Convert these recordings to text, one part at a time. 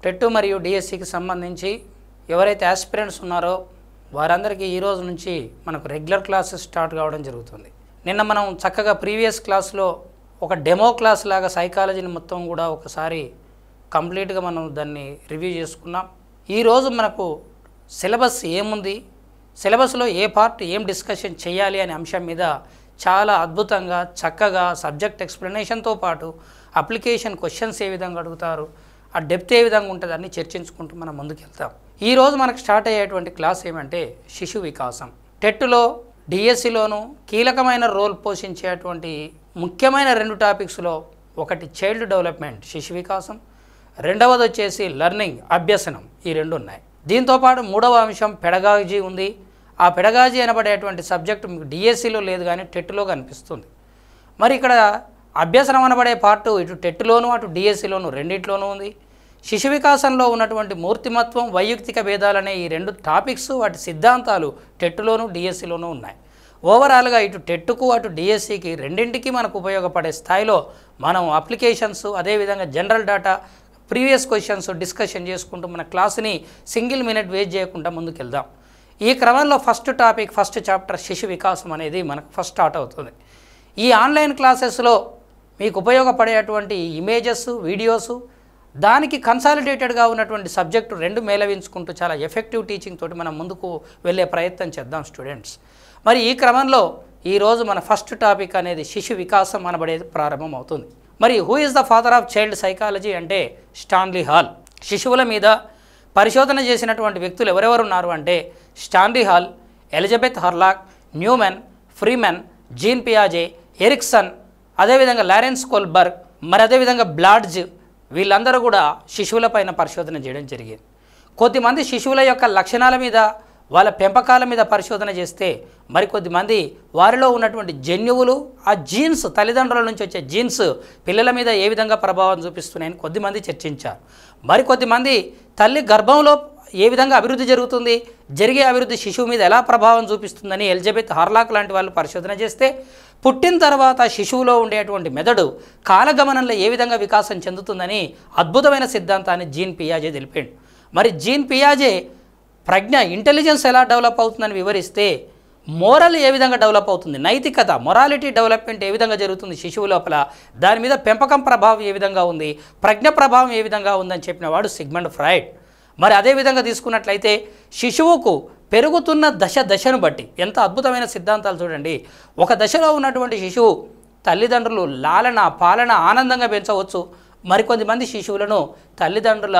TET మరియు డిఎస్సికి సంబంధించి ఎవరైతే ఆస్పిరెంట్స్ ఉన్నారో వారందరికీ ఈ రోజు నుంచి మనకు రెగ్యులర్ క్లాసెస్ స్టార్ట్ కావడం జరుగుతుంది నిన్న మనం చక్కగా ప్రీవియస్ క్లాస్లో ఒక డెమో క్లాస్ లాగా సైకాలజీని మొత్తం కూడా ఒకసారి కంప్లీట్గా మనం దాన్ని రివ్యూ చేసుకున్నాం ఈరోజు మనకు సిలబస్ ఏముంది సిలబస్లో ఏ పార్ట్ ఏం డిస్కషన్ చేయాలి అనే అంశం మీద చాలా అద్భుతంగా చక్కగా సబ్జెక్ట్ ఎక్స్ప్లెనేషన్తో పాటు అప్లికేషన్ క్వశ్చన్స్ ఏ విధంగా అడుగుతారు ఆ డెప్త్ ఏ విధంగా ఉంటుంది అన్ని చర్చించుకుంటూ మనం ముందుకెళ్తాం ఈరోజు మనకు స్టార్ట్ అయ్యేటువంటి క్లాస్ ఏమంటే శిశు వికాసం టెట్లో డిఎస్సిలోను కీలకమైన రోల్ పోషించేటువంటి ముఖ్యమైన రెండు టాపిక్స్లో ఒకటి చైల్డ్ డెవలప్మెంట్ శిశు వికాసం రెండవది వచ్చేసి లెర్నింగ్ అభ్యసనం ఈ రెండు ఉన్నాయి దీంతోపాటు మూడవ అంశం పెడగాజీ ఉంది ఆ పెడగాజీ అనబడేటువంటి సబ్జెక్ట్ మీకు డిఎస్సిలో లేదు కానీ టెట్లో కనిపిస్తుంది మరి ఇక్కడ అభ్యసనం అనబడే పార్టు ఇటు టెట్లోను అటు డిఎస్సిలోను రెండింటిలోనూ ఉంది శిశు వికాసంలో ఉన్నటువంటి మూర్తిమత్వం వైయక్తిక భేదాలనే ఈ రెండు టాపిక్స్ వాటి సిద్ధాంతాలు టెట్లోను డిఎస్సిలోనూ ఉన్నాయి ఓవరాల్గా ఇటు టెట్కు అటు డిఎస్సికి రెండింటికి మనకు ఉపయోగపడే స్థాయిలో మనం అప్లికేషన్స్ అదేవిధంగా general data previous questions discussion చేసుకుంటూ మన క్లాస్ని సింగిల్ మినిట్ వేస్ట్ చేయకుండా ముందుకెళ్దాం ఈ క్రమంలో ఫస్ట్ టాపిక్ ఫస్ట్ చాప్టర్ శిశు వికాసం అనేది మనకు ఫస్ట్ స్టార్ట్ అవుతుంది ఈ ఆన్లైన్ క్లాసెస్లో మీకు ఉపయోగపడేటువంటి ఇమేజెస్ వీడియోస్ దానికి కన్సాలిడేటెడ్గా ఉన్నటువంటి సబ్జెక్టు రెండు మేళవించుకుంటూ చాలా ఎఫెక్టివ్ టీచింగ్ తోటి మనం ముందుకు వెళ్ళే ప్రయత్నం చేద్దాం స్టూడెంట్స్ మరి ఈ క్రమంలో ఈరోజు మన ఫస్ట్ టాపిక్ అనేది శిశు వికాసం అనబడేది ప్రారంభం అవుతుంది మరి who is the father of child psychology అంటే స్టాన్లీ హాల్ శిశువుల మీద పరిశోధన చేసినటువంటి వ్యక్తులు ఎవరెవరు ఉన్నారు అంటే Stanley Hall Elizabeth Hurlock Newman Freeman Jean పియాజే ఎరిక్సన్ అదేవిధంగా లారెన్స్ కోల్బర్గ్ మరి అదేవిధంగా బ్లాడ్జ్ వీళ్ళందరూ కూడా శిశువులపైన పరిశోధన చేయడం జరిగింది కొద్దిమంది శిశువుల యొక్క లక్షణాల మీద వాళ్ళ పెంపకాల మీద పరిశోధన చేస్తే మరికొద్దిమంది వారిలో ఉన్నటువంటి జన్యువులు ఆ జీన్స్ తల్లిదండ్రుల నుంచి వచ్చే జీన్స్ పిల్లల మీద ఏ విధంగా ప్రభావం చూపిస్తున్నాయని కొద్దిమంది చర్చించారు మరికొద్దిమంది తల్లి గర్భంలో ఏ విధంగా అభివృద్ధి జరుగుతుంది జరిగే అభివృద్ధి శిశువు మీద ఎలా ప్రభావం చూపిస్తుందని ఎలిజబెత్ హార్లాక్ లాంటి వాళ్ళు పరిశోధన చేస్తే పుట్టిన తర్వాత శిశువులో ఉండేటువంటి మెదడు కాలగమనంలో ఏ విధంగా వికాసం చెందుతుందని అద్భుతమైన సిద్ధాంతాన్ని జీన్ పియాజే తెలిపాడు మరి జీన్ పియాజే ప్రజ్ఞ ఇంటెలిజెన్స్ ఎలా డెవలప్ అవుతుందని వివరిస్తే మోరల్ ఏ విధంగా డెవలప్ అవుతుంది నైతికత మొరాలిటీ డెవలప్మెంట్ ఏ విధంగా జరుగుతుంది శిశువు లోపల దాని మీద పెంపకం ప్రభావం ఏ విధంగా ఉంది ప్రజ్ఞ ప్రభావం ఏ విధంగా ఉందని చెప్పిన వాడు సిగ్మండ్ ఫ్రాయిడ్ మరి అదే విధంగా తీసుకున్నట్లయితే శిశువుకు పెరుగుతున్న దశ దశను బట్టి ఎంత అద్భుతమైన సిద్ధాంతాలు చూడండి ఒక దశలో ఉన్నటువంటి శిశువు తల్లిదండ్రులు లాలన పాలన ఆనందంగా పెంచవచ్చు మరికొంతమంది శిశువులను తల్లిదండ్రుల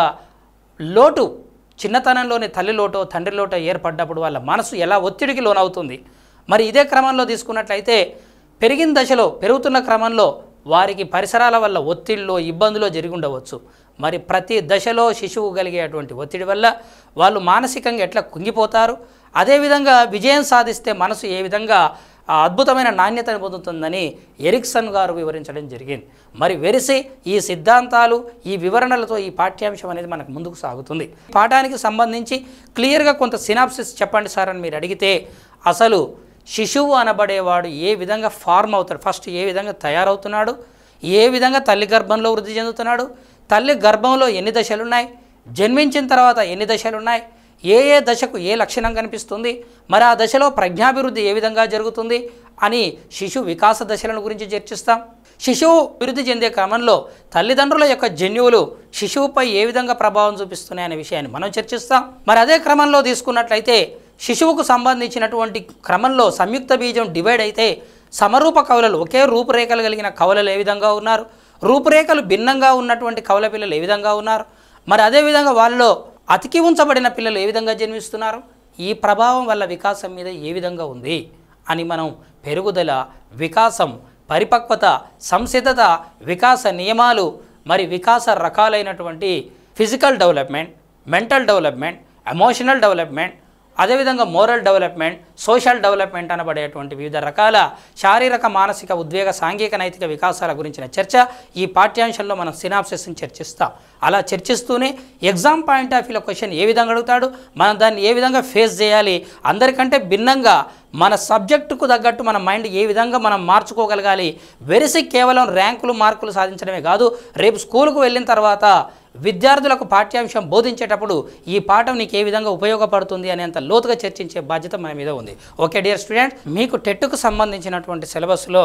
లోటు చిన్నతనంలోని తల్లి లోటో తండ్రి లోటో ఏర్పడ్డప్పుడు వాళ్ళ మనసు ఎలా ఒత్తిడికి లోనవుతుంది మరి ఇదే క్రమంలో తీసుకున్నట్లయితే పెరిగిన దశలో పెరుగుతున్న క్రమంలో వారికి పరిసరాల వల్ల ఒత్తిడిలో ఇబ్బందులు జరిగి ఉండవచ్చు మరి ప్రతి దశలో శిశువు కలిగేటువంటి ఒత్తిడి వల్ల వాళ్ళు మానసికంగా ఎట్లా కుంగిపోతారు అదేవిధంగా విజయం సాధిస్తే మనసు ఏ విధంగా ఆ అద్భుతమైన నాణ్యతను పొందుతుందని ఎరిక్సన్ గారు వివరించడం జరిగింది మరి వెరిసి ఈ సిద్ధాంతాలు ఈ వివరణలతో ఈ పాఠ్యాంశం అనేది మనకు ముందుకు సాగుతుంది పాఠానికి సంబంధించి క్లియర్గా కొంత సినాప్సిస్ చెప్పండి సార్ అని మీరు అడిగితే అసలు శిశువు అనబడేవాడు ఏ విధంగా ఫార్మ్ అవుతాడు ఫస్ట్ ఏ విధంగా తయారవుతున్నాడు ఏ విధంగా తల్లి గర్భంలో వృద్ధి చెందుతున్నాడు తల్లి గర్భంలో ఎన్ని దశలు ఉన్నాయి జన్మించిన తర్వాత ఎన్ని దశలు ఉన్నాయి ఏ ఏ దశకు ఏ లక్షణం కనిపిస్తుంది మరి ఆ దశలో ప్రజ్ఞాభివృద్ధి ఏ విధంగా జరుగుతుంది అని శిశు వికాస దశలను గురించి చర్చిస్తాం శిశువు అభివృద్ధి చెందే క్రమంలో తల్లిదండ్రుల యొక్క జన్యువులు శిశువుపై ఏ విధంగా ప్రభావం చూపిస్తున్నాయనే విషయాన్ని మనం చర్చిస్తాం మరి అదే క్రమంలో తీసుకున్నట్లయితే శిశువుకు సంబంధించినటువంటి క్రమంలో సంయుక్త బీజం డివైడ్ అయితే సమరూప కవలలు ఒకే రూపురేఖలు కలిగిన కవలలు ఏ విధంగా ఉన్నారు రూపురేఖలు భిన్నంగా ఉన్నటువంటి కవల పిల్లలు ఏ విధంగా ఉన్నారు మరి అదేవిధంగా వాళ్ళలో అతికి ఉంచబడిన పిల్లలు ఏ విధంగా జన్మిస్తున్నారు ఈ ప్రభావం వల్ల వికాసం మీద ఏ విధంగా ఉంది అని మనం పెరుగుదల వికాసం పరిపక్వత సంసిద్ధత వికాస నియమాలు మరి వికాస రకాలైనటువంటి physical development mental development emotional development అదేవిధంగా మోరల్ డెవలప్మెంట్ సోషల్ డెవలప్మెంట్ అనబడేటువంటి వివిధ రకాల శారీరక మానసిక ఉద్వేగ సాంఘిక నైతిక వికాసాల గురించిన చర్చ ఈ పాఠ్యాంశంలో మనం సినాప్సిస్ని చర్చిస్తాం అలా చర్చిస్తూనే ఎగ్జామ్ పాయింట్ ఆఫ్ వ్యూలో క్వశ్చన్ ఏ విధంగా అడుగుతాడు మనం దాన్ని ఏ విధంగా ఫేస్ చేయాలి అందరికంటే భిన్నంగా మన సబ్జెక్టుకు తగ్గట్టు మన మైండ్ ఏ విధంగా మనం మార్చుకోగలగాలి వెరిసి కేవలం ర్యాంకులు మార్కులు సాధించడమే కాదు రేపు స్కూల్కు వెళ్ళిన తర్వాత విద్యార్థులకు పాఠ్యాంశం బోధించేటప్పుడు ఈ పాఠం నీకు ఏ విధంగా ఉపయోగపడుతుంది అనేంత లోతుగా చర్చించే బాధ్యత మన మీద ఉంది ఓకే డియర్ స్టూడెంట్ మీకు టెట్కు సంబంధించినటువంటి సిలబస్లో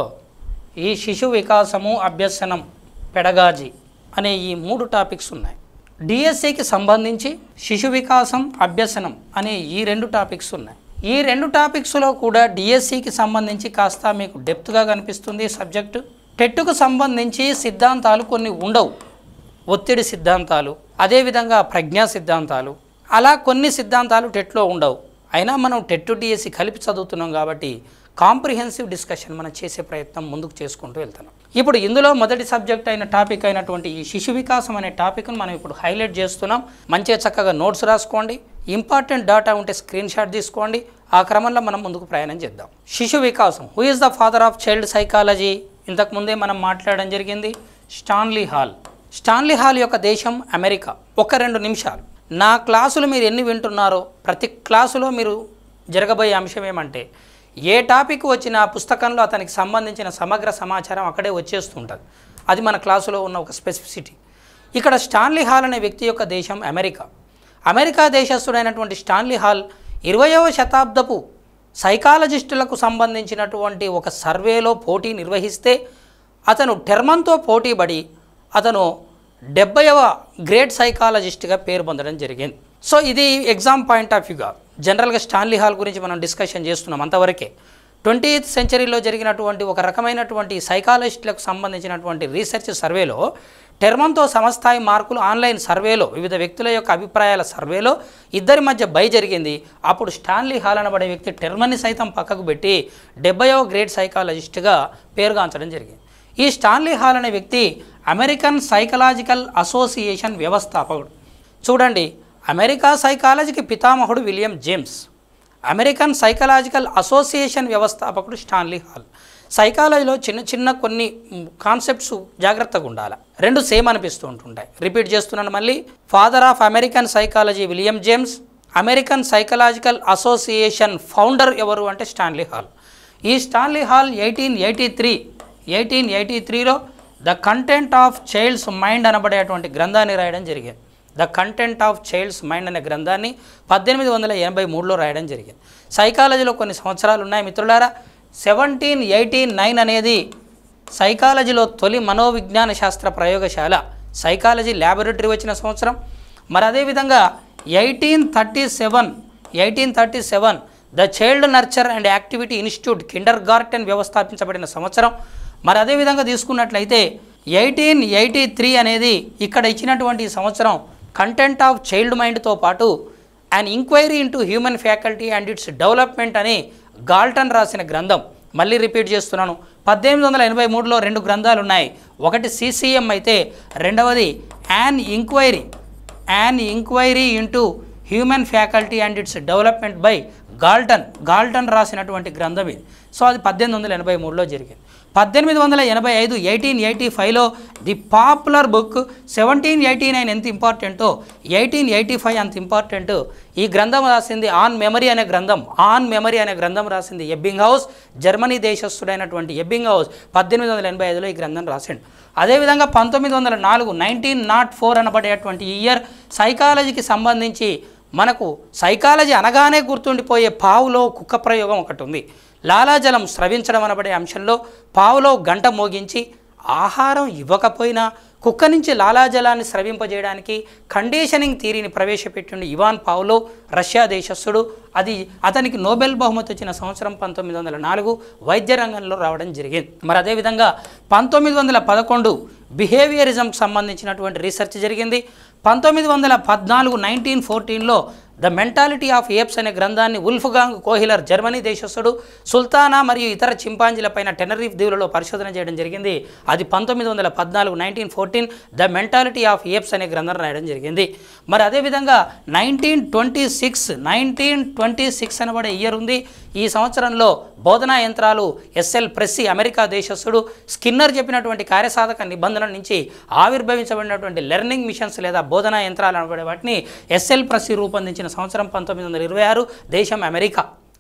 ఈ శిశు వికాసము అభ్యసనం పెడగాజీ అనే ఈ మూడు టాపిక్స్ ఉన్నాయి డిఎస్సికి సంబంధించి శిశు వికాసం అభ్యసనం అనే ఈ రెండు టాపిక్స్ ఉన్నాయి ఈ రెండు టాపిక్స్లో కూడా డిఎస్సికి సంబంధించి కాస్త మీకు డెప్త్గా కనిపిస్తుంది సబ్జెక్టు టెట్కు సంబంధించి సిద్ధాంతాలు కొన్ని ఉండవు ఒత్తిడి సిద్ధాంతాలు అదేవిధంగా ప్రజ్ఞా సిద్ధాంతాలు అలా కొన్ని సిద్ధాంతాలు టెట్లో ఉండవు అయినా మనం టెట్ డిఎస్సి కలిపి చదువుతున్నాం కాబట్టి కాంప్రిహెన్సివ్ డిస్కషన్ మనం చేసే ప్రయత్నం ముందుకు చేసుకుంటూ వెళ్తున్నాం ఇప్పుడు ఇందులో మొదటి సబ్జెక్ట్ అయిన టాపిక్ అయినటువంటి ఈ శిశు వికాసం అనే టాపిక్ను మనం ఇప్పుడు హైలైట్ చేస్తున్నాం మంచిగా చక్కగా నోట్స్ రాసుకోండి ఇంపార్టెంట్ డేటా ఉంటే స్క్రీన్ షాట్ తీసుకోండి ఆ క్రమంలో మనం ముందుకు ప్రయాణం చేద్దాం శిశు వికాసం who is the father of child psychology ఇంతకుముందే మనం మాట్లాడడం జరిగింది స్టాన్లీ హాల్ స్టాన్లీ హాల్ యొక్క దేశం అమెరికా ఒక రెండు నిమిషాలు నా క్లాసులు మీరు ఎన్ని వింటున్నారో ప్రతి క్లాసులో మీరు జరగబోయే అంశం ఏమంటే ఏ టాపిక్ వచ్చినా పుస్తకంలో అతనికి సంబంధించిన సమగ్ర సమాచారం అక్కడే వచ్చేస్తుంటుంది అది మన క్లాసులో ఉన్న ఒక స్పెసిఫిసిటీ ఇక్కడ స్టాన్లీ హాల్ అనే వ్యక్తి యొక్క దేశం అమెరికా అమెరికా దేశస్థుడైనటువంటి స్టాన్లీ హాల్ ఇరవయవ శతాబ్దపు సైకాలజిస్టులకు సంబంధించినటువంటి ఒక సర్వేలో పోటీ నిర్వహిస్తే అతను టెర్మంతో పోటీపడి అతను డెబ్బైవ గ్రేట్ సైకాలజిస్ట్గా పేరు పొందడం జరిగింది సో ఇది ఎగ్జామ్ పాయింట్ ఆఫ్ వ్యూగా జనరల్గా స్టాన్లీ హాల్ గురించి మనం డిస్కషన్ చేస్తున్నాం అంతవరకే ట్వంటీ సెంచరీలో జరిగినటువంటి ఒక రకమైనటువంటి సైకాలజిస్టులకు సంబంధించినటువంటి రీసెర్చ్ సర్వేలో టెర్మంతో సమస్థాయి మార్కులు ఆన్లైన్ సర్వేలో వివిధ వ్యక్తుల యొక్క అభిప్రాయాల సర్వేలో ఇద్దరి మధ్య బై జరిగింది అప్పుడు స్టాన్లీ హాల్ అనబడే వ్యక్తి టెర్మన్ని సైతం పక్కకు పెట్టి డెబ్బైవ గ్రేట్ సైకాలజిస్ట్గా పేరుగాంచడం జరిగింది ఈ స్టాన్లీ హాల్ అనే వ్యక్తి అమెరికన్ సైకలాజికల్ అసోసియేషన్ వ్యవస్థాపకుడు చూడండి అమెరికా సైకాలజీకి పితామహుడు William James American Psychological Association వ్యవస్థాపకుడు స్టాన్లీ హాల్ సైకాలజీలో చిన్న చిన్న కొన్ని కాన్సెప్ట్స్ జాగ్రత్తగా ఉండాలి రెండు సేమ్ అనిపిస్తూ ఉంటుంటాయి రిపీట్ చేస్తున్నాను మళ్ళీ father of American psychology William James American Psychological Association founder ఎవరు అంటే స్టాన్లీ హాల్ ఈ Stanley Hall eighteen eighty three eighteen eighty త్రీలో the content of child's mind అనబడేటువంటి గ్రంథాన్ని రాయడం జరిగింది the content of child's mind అనే గ్రంథాన్ని పద్దెనిమిది వందల ఎనభై మూడులో రాయడం జరిగింది సైకాలజీలో కొన్ని సంవత్సరాలు ఉన్నాయి మిత్రులారా సెవెంటీన్ ఎయిటీ నైన్ అనేది సైకాలజీలో తొలి మనోవిజ్ఞాన శాస్త్ర ప్రయోగశాల సైకాలజీ ల్యాబొరేటరీ వచ్చిన సంవత్సరం మరి అదేవిధంగా eighteen thirty seven eighteen thirty seven the child nurture and activity institute kindergarten వ్యవస్థాపించబడిన సంవత్సరం మరి అదేవిధంగా తీసుకున్నట్లయితే ఎయిటీన్ ఎయిటీ త్రీ అనేది ఇక్కడ ఇచ్చినటువంటి ఈ సంవత్సరం కంటెంట్ ఆఫ్ చైల్డ్ మైండ్తో పాటు an inquiry into human faculty and its development అని గాల్టన్ రాసిన గ్రంథం మళ్ళీ రిపీట్ చేస్తున్నాను పద్దెనిమిది వందల ఎనభై మూడులో రెండు గ్రంథాలు ఉన్నాయి ఒకటి సిసిఎం అయితే రెండవది an inquiry an inquiry into human faculty and its development by Galton Galton రాసినటువంటి గ్రంథం ఇది సో అది పద్దెనిమిది వందల ఎనభై మూడులో జరిగింది పద్దెనిమిది వందల ఎనభై ఐదు ఎయిటీన్ ఎయిటీ ఫైవ్లో the popular book seventeen eighty nine ఎంత ఇంపార్టెంటో ఎయిటీన్ ఎయిటీ ఫైవ్ అంత ఇంపార్టెంట్ ఈ గ్రంథం రాసింది ఆన్ మెమరీ అనే గ్రంథం ఆన్ మెమరీ అనే గ్రంథం రాసింది ఎబ్బింగ్ హౌస్ జర్మనీ దేశస్థుడైనటువంటి ఎబ్బింగ్ హౌస్ పద్దెనిమిది వందల ఎనభై ఐదులో ఈ గ్రంథం రాసిండు అదేవిధంగా పంతొమ్మిది వందల నాలుగు నైన్టీన్ నాట్ ఫోర్ అనబడేటువంటి ఈ ఇయర్ సైకాలజీకి సంబంధించి మనకు సైకాలజీ అనగానే గుర్తుండిపోయే పావులో కుక్క ప్రయోగం ఒకటి ఉంది లాలాజలం స్రవించడం అనబడే అంశంలో పావులో గంట మోగించి ఆహారం ఇవ్వకపోయినా కుక్క నుంచి లాలాజలాన్ని స్రవింపజేయడానికి కండిషనింగ్ థీరీని ప్రవేశపెట్టిండు ఇవాన్ పావులో రష్యా దేశస్థుడు అది అతనికి నోబెల్ బహుమతి వచ్చిన సంవత్సరం పంతొమ్మిది వందల నాలుగు వైద్య రంగంలో రావడం జరిగింది మరి అదేవిధంగా పంతొమ్మిది వందల పదకొండు బిహేవియరిజంకి సంబంధించినటువంటి రీసెర్చ్ జరిగింది పంతొమ్మిది వందల పద్నాలుగు నైన్టీన్ ఫోర్టీన్లో ద మెంటాలిటీ ఆఫ్ ఏప్స్ అనే గ్రంథాన్ని ఉల్ఫ్గాంగ్ కోహిలర్ జర్మనీ దేశస్థుడు సుల్తానా మరియు ఇతర చింపాంజీలపైన టెనరీఫ్ దీవులలో పరిశోధన చేయడం జరిగింది అది పంతొమ్మిది వందల పద్నాలుగు nineteen fourteen the mentality of apes అనే గ్రంథం రాయడం జరిగింది మరి అదేవిధంగా nineteen twenty six nineteen twenty six అనబడే ఇయర్ ఉంది ఈ సంవత్సరంలో బోధనా యంత్రాలు ఎస్ఎల్ ప్రెస్సీ అమెరికా దేశస్థుడు స్కిన్నర్ చెప్పినటువంటి కార్యసాధక నిబంధనల నుంచి ఆవిర్భవించబడినటువంటి లెర్నింగ్ మిషన్స్ లేదా బోధనా యంత్రాలు అనబడే వాటిని ఎస్ఎల్ ప్రెస్సీ రూపొందించిన సంవత్సరం పంతొమ్మిది వందల ఇరవై ఆరు దేశం అమెరికా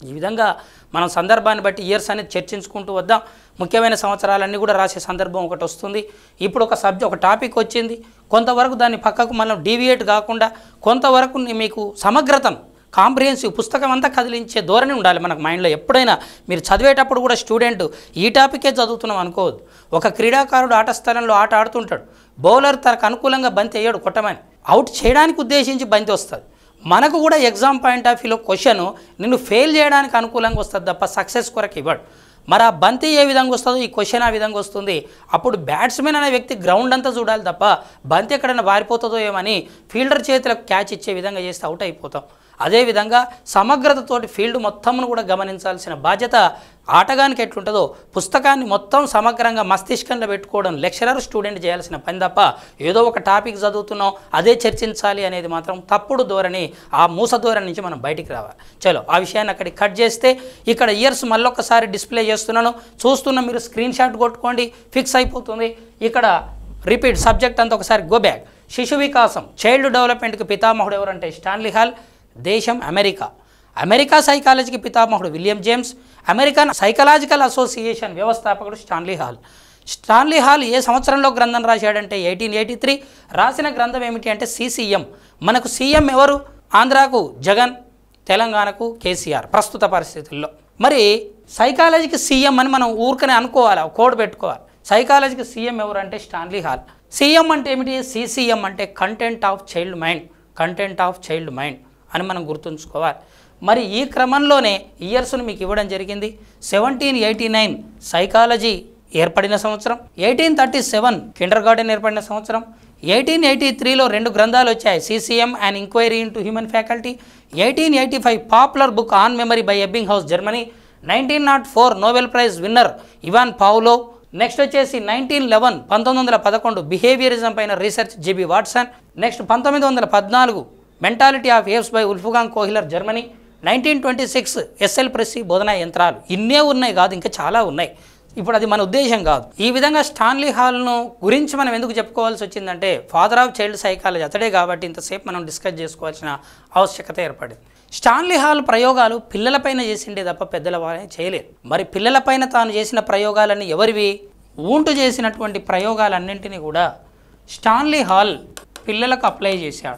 ఈ విధంగా మనం సందర్భాన్ని బట్టి ఇయర్స్ అనేది చర్చించుకుంటూ వద్దాం ముఖ్యమైన సంవత్సరాలన్నీ కూడా రాసే సందర్భం ఒకటి వస్తుంది ఇప్పుడు ఒక సబ్జెక్ట్ ఒక టాపిక్ వచ్చింది కొంతవరకు దాన్ని పక్కకు మనం డీవియేట్ కాకుండా కొంతవరకు ని- మీకు సమగ్రతను కాంప్రిహెన్సివ్ పుస్తకం అంతా కదిలించే ధోరణి ఉండాలి మనకు మైండ్లో ఎప్పుడైనా మీరు చదివేటప్పుడు కూడా స్టూడెంట్ ఈ టాపికే చదువుతున్నాం అనుకోవద్దు ఒక క్రీడాకారుడు ఆట స్థలంలో ఆట ఆడుతుంటాడు బౌలర్ తనకు అనుకూలంగా బంతి వేయడు కొట్టమని అవుట్ చేయడానికి ఉద్దేశించి బంతి వస్తుంది మనకు కూడా ఎగ్జామ్ పాయింట్ ఆఫ్ వ్యూలో క్వశ్చన్ నిన్ను ఫెయిల్ చేయడానికి అనుకూలంగా వస్తుంది తప్ప సక్సెస్ కొరకు ఇవ్వడు మరి ఆ బంతి ఏ విధంగా వస్తుందో ఈ క్వశ్చన్ ఆ విధంగా వస్తుంది అప్పుడు బ్యాట్స్మెన్ అనే వ్యక్తి గ్రౌండ్ అంతా చూడాలి తప్ప బంతి ఎక్కడైనా వారిపోతుందో ఏమని ఫీల్డర్ చేతులకు క్యాచ్ ఇచ్చే విధంగా చేస్తే అవుట్ అయిపోతాం అదేవిధంగా సమగ్రతతోటి ఫీల్డ్ మొత్తంను కూడా గమనించాల్సిన బాధ్యత ఆటగానికి ఎట్లుంటుందో పుస్తకాన్ని మొత్తం సమగ్రంగా మస్తిష్కంలో పెట్టుకోవడం లెక్చరర్ స్టూడెంట్ చేయాల్సిన పని తప్ప ఏదో ఒక టాపిక్ చదువుతున్నాం అదే చర్చించాలి అనేది మాత్రం తప్పుడు ధోరణి ఆ మూస ధోరణి నుంచి మనం బయటికి రావాలి చలో ఆ విషయాన్ని అక్కడికి కట్ చేస్తే ఇక్కడ ఇయర్స్ మళ్ళొక్కసారి డిస్ప్లే చేస్తున్నాను చూస్తున్న మీరు స్క్రీన్ షాట్ కొట్టుకోండి ఫిక్స్ అయిపోతుంది ఇక్కడ రిపీట్ సబ్జెక్ట్ అంతా ఒకసారి గో బ్యాక్ శిశు వికాసం చైల్డ్ డెవలప్మెంట్కి పితామహుడు ఎవరంటే స్టాన్లీ హాల్ దేశం అమెరికా అమెరికా సైకాలజీకి పితామహుడు William James American Psychological Association వ్యవస్థాపకుడు స్టాన్లీ హాల్ స్టాన్లీ హాల్ ఏ సంవత్సరంలో గ్రంథం రాశాడంటే ఎయిటీన్ ఎయిటీ త్రీ రాసిన గ్రంథం ఏమిటి అంటే సిసిఎం మనకు సీఎం ఎవరు ఆంధ్రాకు జగన్ తెలంగాణకు కేసీఆర్ ప్రస్తుత పరిస్థితుల్లో మరి సైకాలజీకి సీఎం అని మనం ఊరికనే అనుకోవాలి కోడ్ పెట్టుకోవాలి సైకాలజీకి సీఎం ఎవరంటే స్టాన్లీ హాల్ సీఎం అంటే ఏమిటి సిసిఎం అంటే content of child mind content of child mind అని మనం గుర్తుంచుకోవాలి మరి ఈ క్రమంలోనే ఇయర్స్ను మీకు ఇవ్వడం జరిగింది సెవెంటీన్ ఎయిటీ నైన్ సైకాలజీ ఏర్పడిన సంవత్సరం eighteen thirty seven kindergarten ఏర్పడిన సంవత్సరం ఎయిటీన్ ఎయిటీ త్రీలో రెండు గ్రంథాలు వచ్చాయి CCM and inquiry into human faculty eighteen eighty five popular book on memory by Ebbinghaus Germany nineteen nought four Nobel prize winner Ivan Pavlov next వచ్చేసి nineteen eleven పంతొమ్మిది వందల పదకొండు behaviourism పైన research GB Watson next పంతొమ్మిది వందల పద్నాలుగు mentality of apes by Wolfgang Kohler Germany nineteen twenty six SL Pressey బోధనా యంత్రాలు ఇన్నే ఉన్నాయి కాదు ఇంకా చాలా ఉన్నాయి ఇప్పుడు అది మన ఉద్దేశం కాదు ఈ విధంగా స్టాన్లీ హాల్ను గురించి మనం ఎందుకు చెప్పుకోవాల్సి వచ్చిందంటే ఫాదర్ ఆఫ్ చైల్డ్ సైకాలజీ అతడే కాబట్టి ఇంతసేపు మనం డిస్కస్ చేసుకోవాల్సిన ఆవశ్యకత ఏర్పడింది స్టాన్లీ హాల్ ప్రయోగాలు పిల్లలపైన చేసిండే తప్ప పెద్దల వారే చేయలేదు మరి పిల్లలపైన తాను చేసిన ప్రయోగాలన్నీ ఎవరివి ఊంటు చేసినటువంటి ప్రయోగాలన్నింటినీ కూడా స్టాన్లీ హాల్ పిల్లలకు అప్లై చేశాడు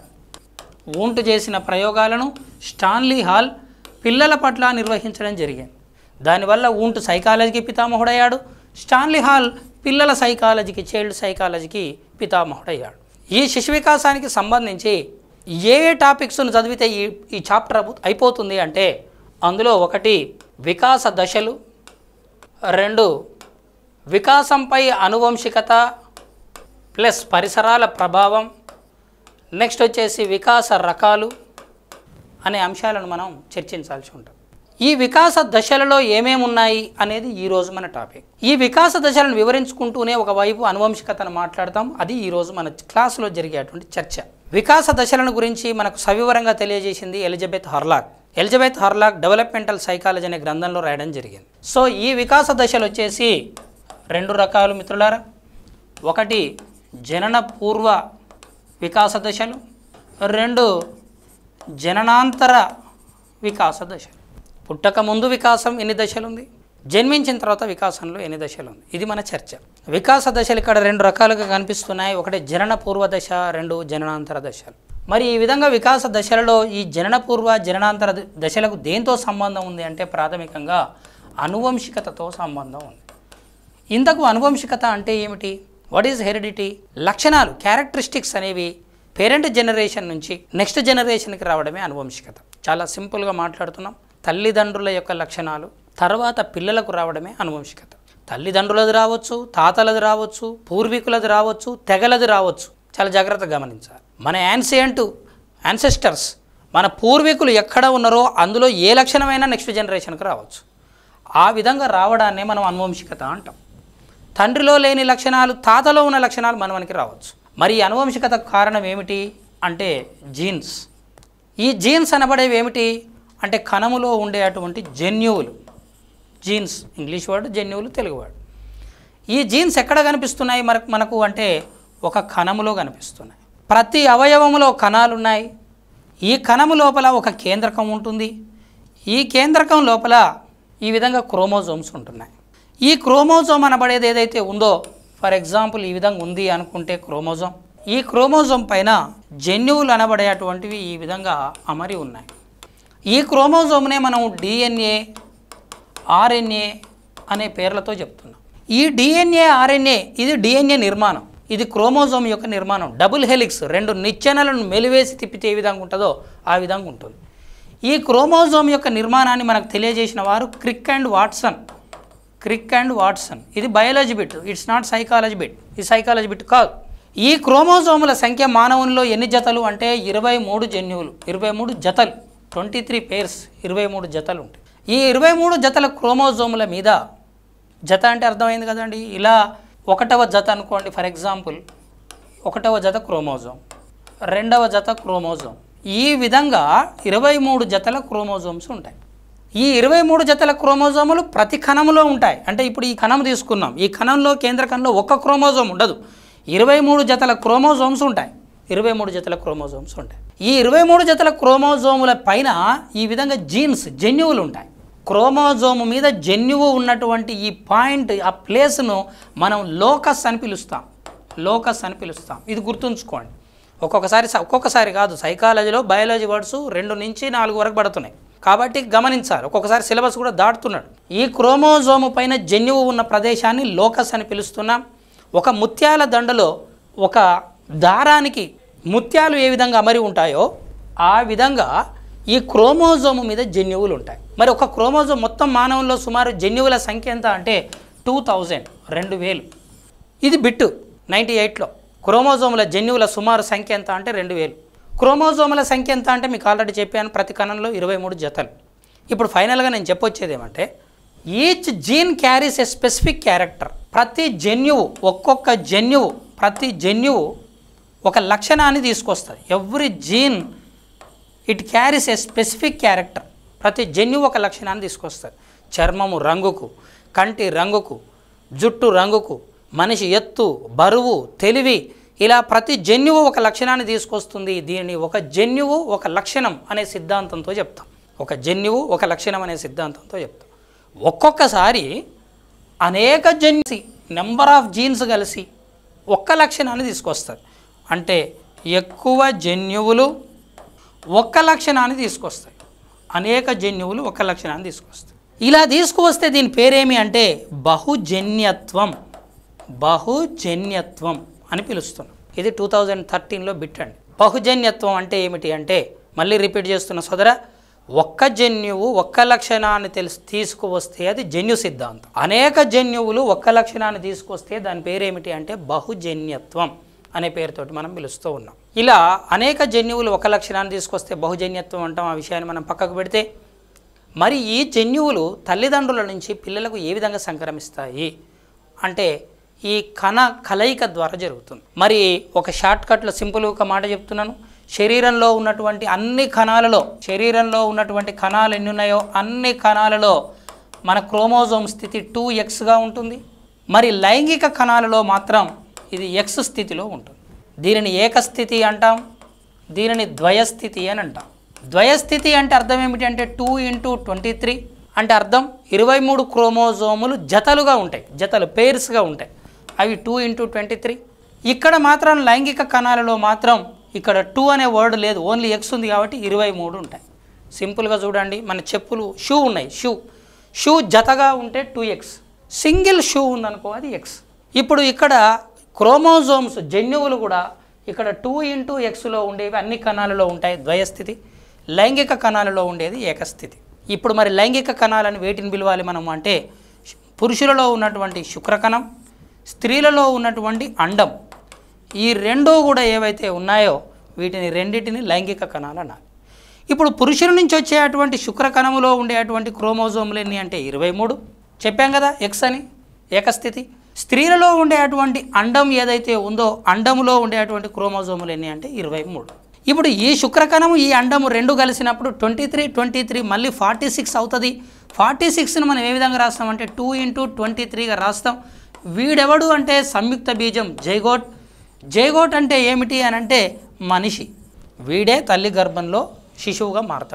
ఊంటు చేసిన ప్రయోగాలను స్టాన్లీ హాల్ పిల్లల పట్ల నిర్వహించడం జరిగింది దానివల్ల ఊంటు సైకాలజీకి పితామహుడయ్యాడు స్టాన్లీ హాల్ పిల్లల సైకాలజీకి చైల్డ్ సైకాలజీకి పితామహుడయ్యాడు ఈ శిశు వికాసానికి సంబంధించి ఏ ఏ టాపిక్స్ను చదివితే ఈ ఈ చాప్టర్ అబు- అయిపోతుంది అంటే అందులో ఒకటి వికాస దశలు రెండు వికాసంపై అనువంశికత ప్లస్ పరిసరాల ప్రభావం నెక్స్ట్ వచ్చేసి వికాస రకాలు అనే అంశాలను మనం చర్చించాల్సి ఉంటుంది ఈ వికాస దశలలో ఏమేమి ఉన్నాయి అనేది ఈరోజు మన టాపిక్ ఈ వికాస దశలను వివరించుకుంటూనే ఒకవైపు అనువంశికతను మాట్లాడతాం అది ఈరోజు మన క్లాసులో జరిగేటువంటి చర్చ వికాస దశలను గురించి మనకు సవివరంగా తెలియజేసింది Elizabeth Hurlock Elizabeth Hurlock developmental psychology అనే గ్రంథంలో రాయడం జరిగింది సో ఈ వికాస దశలు వచ్చేసి రెండు రకాలు మిత్రులారా ఒకటి జనన పూర్వ వికాస దశలు రెండు జననాంతర వికాస దశలు పుట్టక ముందు వికాసం ఎన్ని దశలు ఉంది జన్మించిన తర్వాత వికాసంలో ఎన్ని దశలు ఉంది ఇది మన చర్చ వికాస దశలు ఇక్కడ రెండు రకాలుగా కనిపిస్తున్నాయి ఒకటి జనన పూర్వ దశ రెండు జననాంతర దశలు మరి ఈ విధంగా వికాస దశలలో ఈ జనన పూర్వ జననాంతర ద- దశలకు దేంతో సంబంధం ఉంది అంటే ప్రాథమికంగా అనువంశికతతో సంబంధం ఉంది ఇంతకు అనువంశికత అంటే ఏమిటి వాట్ ఈజ్ హెరిడిటీ లక్షణాలు క్యారెక్టరిస్టిక్స్ అనేవి పేరెంట్ జనరేషన్ నుంచి నెక్స్ట్ జనరేషన్కి రావడమే అనువంశికత చాలా సింపుల్గా మాట్లాడుతున్నాం తల్లిదండ్రుల యొక్క లక్షణాలు తర్వాత పిల్లలకు రావడమే అనువంశికత తల్లిదండ్రులది రావచ్చు తాతలది రావచ్చు పూర్వీకులది రావచ్చు తెగలది రావచ్చు చాలా జాగ్రత్తగా గమనించాలి మన యాన్సియంట్ యాన్సెస్టర్స్ మన పూర్వీకులు ఎక్కడ ఉన్నారో అందులో ఏ లక్షణమైనా నెక్స్ట్ జనరేషన్కి రావచ్చు ఆ విధంగా రావడాన్నే మనం అనువంశికత అంటాం తండ్రిలో లేని లక్షణాలు తాతలో ఉన్న లక్షణాలు మనవనికి రావచ్చు మరి ఈ అనువంశికత కారణం ఏమిటి అంటే జీన్స్ ఈ జీన్స్ అనబడేవి ఏమిటి అంటే కణములో ఉండే అటువంటి జన్యువులు జీన్స్ ఇంగ్లీష్ వర్డ్ జన్యువులు తెలుగు వర్డ్ ఈ జీన్స్ ఎక్కడ కనిపిస్తున్నాయి మనకు మనకు అంటే ఒక కణములో కనిపిస్తున్నాయి ప్రతి అవయవములో కణాలు ఉన్నాయి ఈ కణము లోపల ఒక కేంద్రకం ఉంటుంది ఈ కేంద్రకం లోపల ఈ విధంగా క్రోమోజోమ్స్ ఉంటున్నాయి ఈ క్రోమోజోమ్ అనబడేది ఏదైతే ఉందో ఫర్ ఎగ్జాంపుల్ ఈ విధంగా ఉంది అనుకుంటే క్రోమోజోమ్ ఈ క్రోమోజోమ్ పైన జన్యువులు అనబడేటువంటివి ఈ విధంగా అమరి ఉన్నాయి ఈ క్రోమోజోమ్నే మనం డిఎన్ఏ ఆర్ఎన్ఏ అనే పేర్లతో చెప్తున్నాం ఈ డిఎన్ఏ ఆర్ఎన్ఏ ఇది డిఎన్ఏ నిర్మాణం ఇది క్రోమోజోమ్ యొక్క నిర్మాణం డబుల్ హెలిక్స్ రెండు నిచ్చెనలను మెలివేసి తిప్పితే ఏ విధంగా ఉంటుందో ఆ విధంగా ఉంటుంది ఈ క్రోమోజోమ్ యొక్క నిర్మాణాన్ని మనకు తెలియజేసిన వారు Crick and Watson Crick and Watson ఇది biology bit it's not psychology bit ఇది సైకాలజీ బిట్ కాదు ఈ క్రోమోజోముల సంఖ్య మానవునిలో ఎన్ని జతలు అంటే ఇరవై మూడు జన్యువులు ఇరవై మూడు జతలు ట్వంటీ త్రీ పేర్స్ ఇరవై మూడు జతలు ఉంటాయి ఈ ఇరవై మూడు జతల క్రోమోజోముల మీద జత అంటే అర్థమైంది కదండి ఇలా ఒకటవ జత అనుకోండి ఫర్ ఎగ్జాంపుల్ ఒకటవ జత క్రోమోజోమ్ రెండవ జత క్రోమోజోమ్ ఈ విధంగా ఇరవై మూడు జతల క్రోమోజోమ్స్ ఉంటాయి ఈ ఇరవై మూడు జతల క్రోమోజోములు ప్రతి కణంలో ఉంటాయి అంటే ఇప్పుడు ఈ కణం తీసుకున్నాం ఈ కణంలో కేంద్ర కణంలో ఒక్క క్రోమోజోమ్ ఉండదు ఇరవై మూడు జతల క్రోమోజోమ్స్ ఉంటాయి ఇరవై మూడు జతల క్రోమోజోమ్స్ ఉంటాయి ఈ ఇరవై మూడు జతల క్రోమోజోముల పైన ఈ విధంగా జీన్స్ జన్యువులు ఉంటాయి క్రోమోజోము మీద జన్యువు ఉన్నటువంటి ఈ పాయింట్ ఆ ప్లేస్ను మనం లోకస్ అని పిలుస్తాం లోకస్ అని పిలుస్తాం ఇది గుర్తుంచుకోండి ఒక్కొక్కసారి స- ఒక్కొక్కసారి కాదు సైకాలజీలో బయాలజీ వర్డ్స్ రెండు నుంచి నాలుగు వరకు పడుతున్నాయి కాబట్టి గమనించాలి ఒక్కొక్కసారి సిలబస్ కూడా దాటుతున్నాడు ఈ క్రోమోజోము పైన జన్యువు ఉన్న ప్రదేశాన్ని లోకస్ అని పిలుస్తున్నాం ఒక ముత్యాల దండలో ఒక దారానికి ముత్యాలు ఏ విధంగా అమరి ఉంటాయో ఆ విధంగా ఈ క్రోమోజోము మీద జన్యువులు ఉంటాయి మరి ఒక క్రోమోజోమ్ మొత్తం మానవుల్లో సుమారు జన్యువుల సంఖ్య ఎంత అంటే టూ థౌజండ్ రెండు వేలు ఇది బిట్టు నైంటీ ఎయిట్లో క్రోమోజోముల జన్యువుల సుమారు సంఖ్య ఎంత అంటే రెండు వేలు క్రోమోజోముల సంఖ్య ఎంత అంటే మీకు ఆల్రెడీ చెప్పాను ప్రతి కణంలో ఇరవై మూడు జతలు ఇప్పుడు ఫైనల్గా నేను చెప్పొచ్చేది ఏమంటే each gene carries a specific character ప్రతి జన్యువు ఒక్కొక్క జన్యువు ప్రతి జన్యువు ఒక లక్షణాన్ని తీసుకొస్తుంది every gene it carries a specific character ప్రతి జన్యువు ఒక లక్షణాన్ని తీసుకొస్తుంది చర్మము రంగుకు కంటి రంగుకు జుట్టు రంగుకు మనిషి ఎత్తు బరువు తెలివి ఇలా ప్రతి జన్యువు ఒక లక్షణాన్ని తీసుకొస్తుంది దీనిని ఒక జన్యువు ఒక లక్షణం అనే సిద్ధాంతంతో చెప్తాం ఒక జన్యువు ఒక లక్షణం అనే సిద్ధాంతంతో చెప్తాం ఒక్కొక్కసారి అనేక జన్సి నెంబర్ ఆఫ్ జీన్స్ కలిసి ఒక్క లక్షణాన్ని తీసుకొస్తుంది అంటే ఎక్కువ జన్యువులు ఒక్క లక్షణాన్ని తీసుకొస్తాయి అనేక జన్యువులు ఒక లక్షణాన్ని తీసుకొస్తాయి ఇలా తీసుకువస్తే దీని పేరేమి అంటే బహుజన్యత్వం బహుజన్యత్వం అని పిలుస్తున్నాం ఇది టూ థౌజండ్ థర్టీన్లో బిట్ అండి బహుజన్యత్వం అంటే ఏమిటి అంటే మళ్ళీ రిపీట్ చేస్తున్న సోదర ఒక్క జన్యువు ఒక్క లక్షణాన్ని తెలిసి తీసుకువస్తే అది జన్యు సిద్ధాంతం అనేక జన్యువులు ఒక్క లక్షణాన్ని తీసుకొస్తే దాని పేరేమిటి అంటే బహుజన్యత్వం అనే పేరుతోటి మనం పిలుస్తూ ఉన్నాం ఇలా అనేక జన్యువులు ఒక లక్షణాన్ని తీసుకొస్తే బహుజన్యత్వం అంటాం ఆ విషయాన్ని మనం పక్కకు పెడితే మరి ఈ జన్యువులు తల్లిదండ్రుల నుంచి పిల్లలకు ఏ విధంగా సంక్రమిస్తాయి అంటే ఈ కణ కలయిక ద్వారా జరుగుతుంది మరి ఒక షార్ట్ కట్లో సింపుల్ ఒక మాట చెప్తున్నాను శరీరంలో ఉన్నటువంటి అన్ని కణాలలో శరీరంలో ఉన్నటువంటి కణాలు ఎన్ని ఉన్నాయో అన్ని కణాలలో మన క్రోమోజోమ్ స్థితి టూ ఎక్స్గా ఉంటుంది మరి లైంగిక కణాలలో మాత్రం ఇది ఎక్స్ స్థితిలో ఉంటుంది దీనిని ఏకస్థితి అంటాం దీనిని ద్వయస్థితి అని అంటాం ద్వయస్థితి అంటే అర్థం ఏమిటి అంటే టూ ఇంటూ ట్వంటీ త్రీ అంటే అర్థం ఇరవై మూడు క్రోమోజోములు జతలుగా ఉంటాయి జతలు పేర్స్గా ఉంటాయి అవి టూ ఇంటూ ట్వంటీ త్రీ ఇక్కడ మాత్రం లైంగిక కణాలలో మాత్రం ఇక్కడ టూ అనే వర్డ్ లేదు ఓన్లీ ఎక్స్ ఉంది కాబట్టి ఇరవై మూడు ఉంటాయి సింపుల్గా చూడండి మన చెప్పులు షూ ఉన్నాయి షూ షూ జతగా ఉంటే టూ ఎక్స్ సింగిల్ షూ ఉందనుకో అది ఎక్స్ ఇప్పుడు ఇక్కడ క్రోమోజోమ్స్ జన్యువులు కూడా ఇక్కడ టూ ఇంటూ ఎక్స్లో ఉండేవి అన్ని కణాలలో ఉంటాయి ద్వయస్థితి లైంగిక కణాలలో ఉండేది ఏకస్థితి ఇప్పుడు మరి లైంగిక కణాలను వేటిని పిలవాలి మనం అంటే పురుషులలో ఉన్నటువంటి శుక్రకణం స్త్రీలలో ఉన్నటువంటి అండం ఈ రెండూ కూడా ఏవైతే ఉన్నాయో వీటిని రెండింటిని లైంగిక కణాలు అన్నారు ఇప్పుడు పురుషుల నుంచి వచ్చేటువంటి శుక్రకణములో ఉండేటువంటి క్రోమోజోములు ఎన్ని అంటే ఇరవై మూడు చెప్పాం కదా ఎక్స్ అని ఏకస్థితి స్త్రీలలో ఉండేటువంటి అండం ఏదైతే ఉందో అండములో ఉండేటువంటి క్రోమోజోములు ఎన్ని అంటే ఇరవై మూడు ఇప్పుడు ఈ శుక్రకణము ఈ అండము రెండు కలిసినప్పుడు ట్వంటీ త్రీ ట్వంటీ త్రీ మళ్ళీ ఫార్టీ సిక్స్ అవుతుంది ఫార్టీ సిక్స్ని మనం ఏ విధంగా రాస్తామంటే టూ ఇంటూ ట్వంటీ త్రీగా రాస్తాం వీడెవడు అంటే సంయుక్త బీజం జైగోట్ జైగోట్ అంటే ఏమిటి అని అంటే మనిషి వీడే తల్లి గర్భంలో శిశువుగా మారతాడు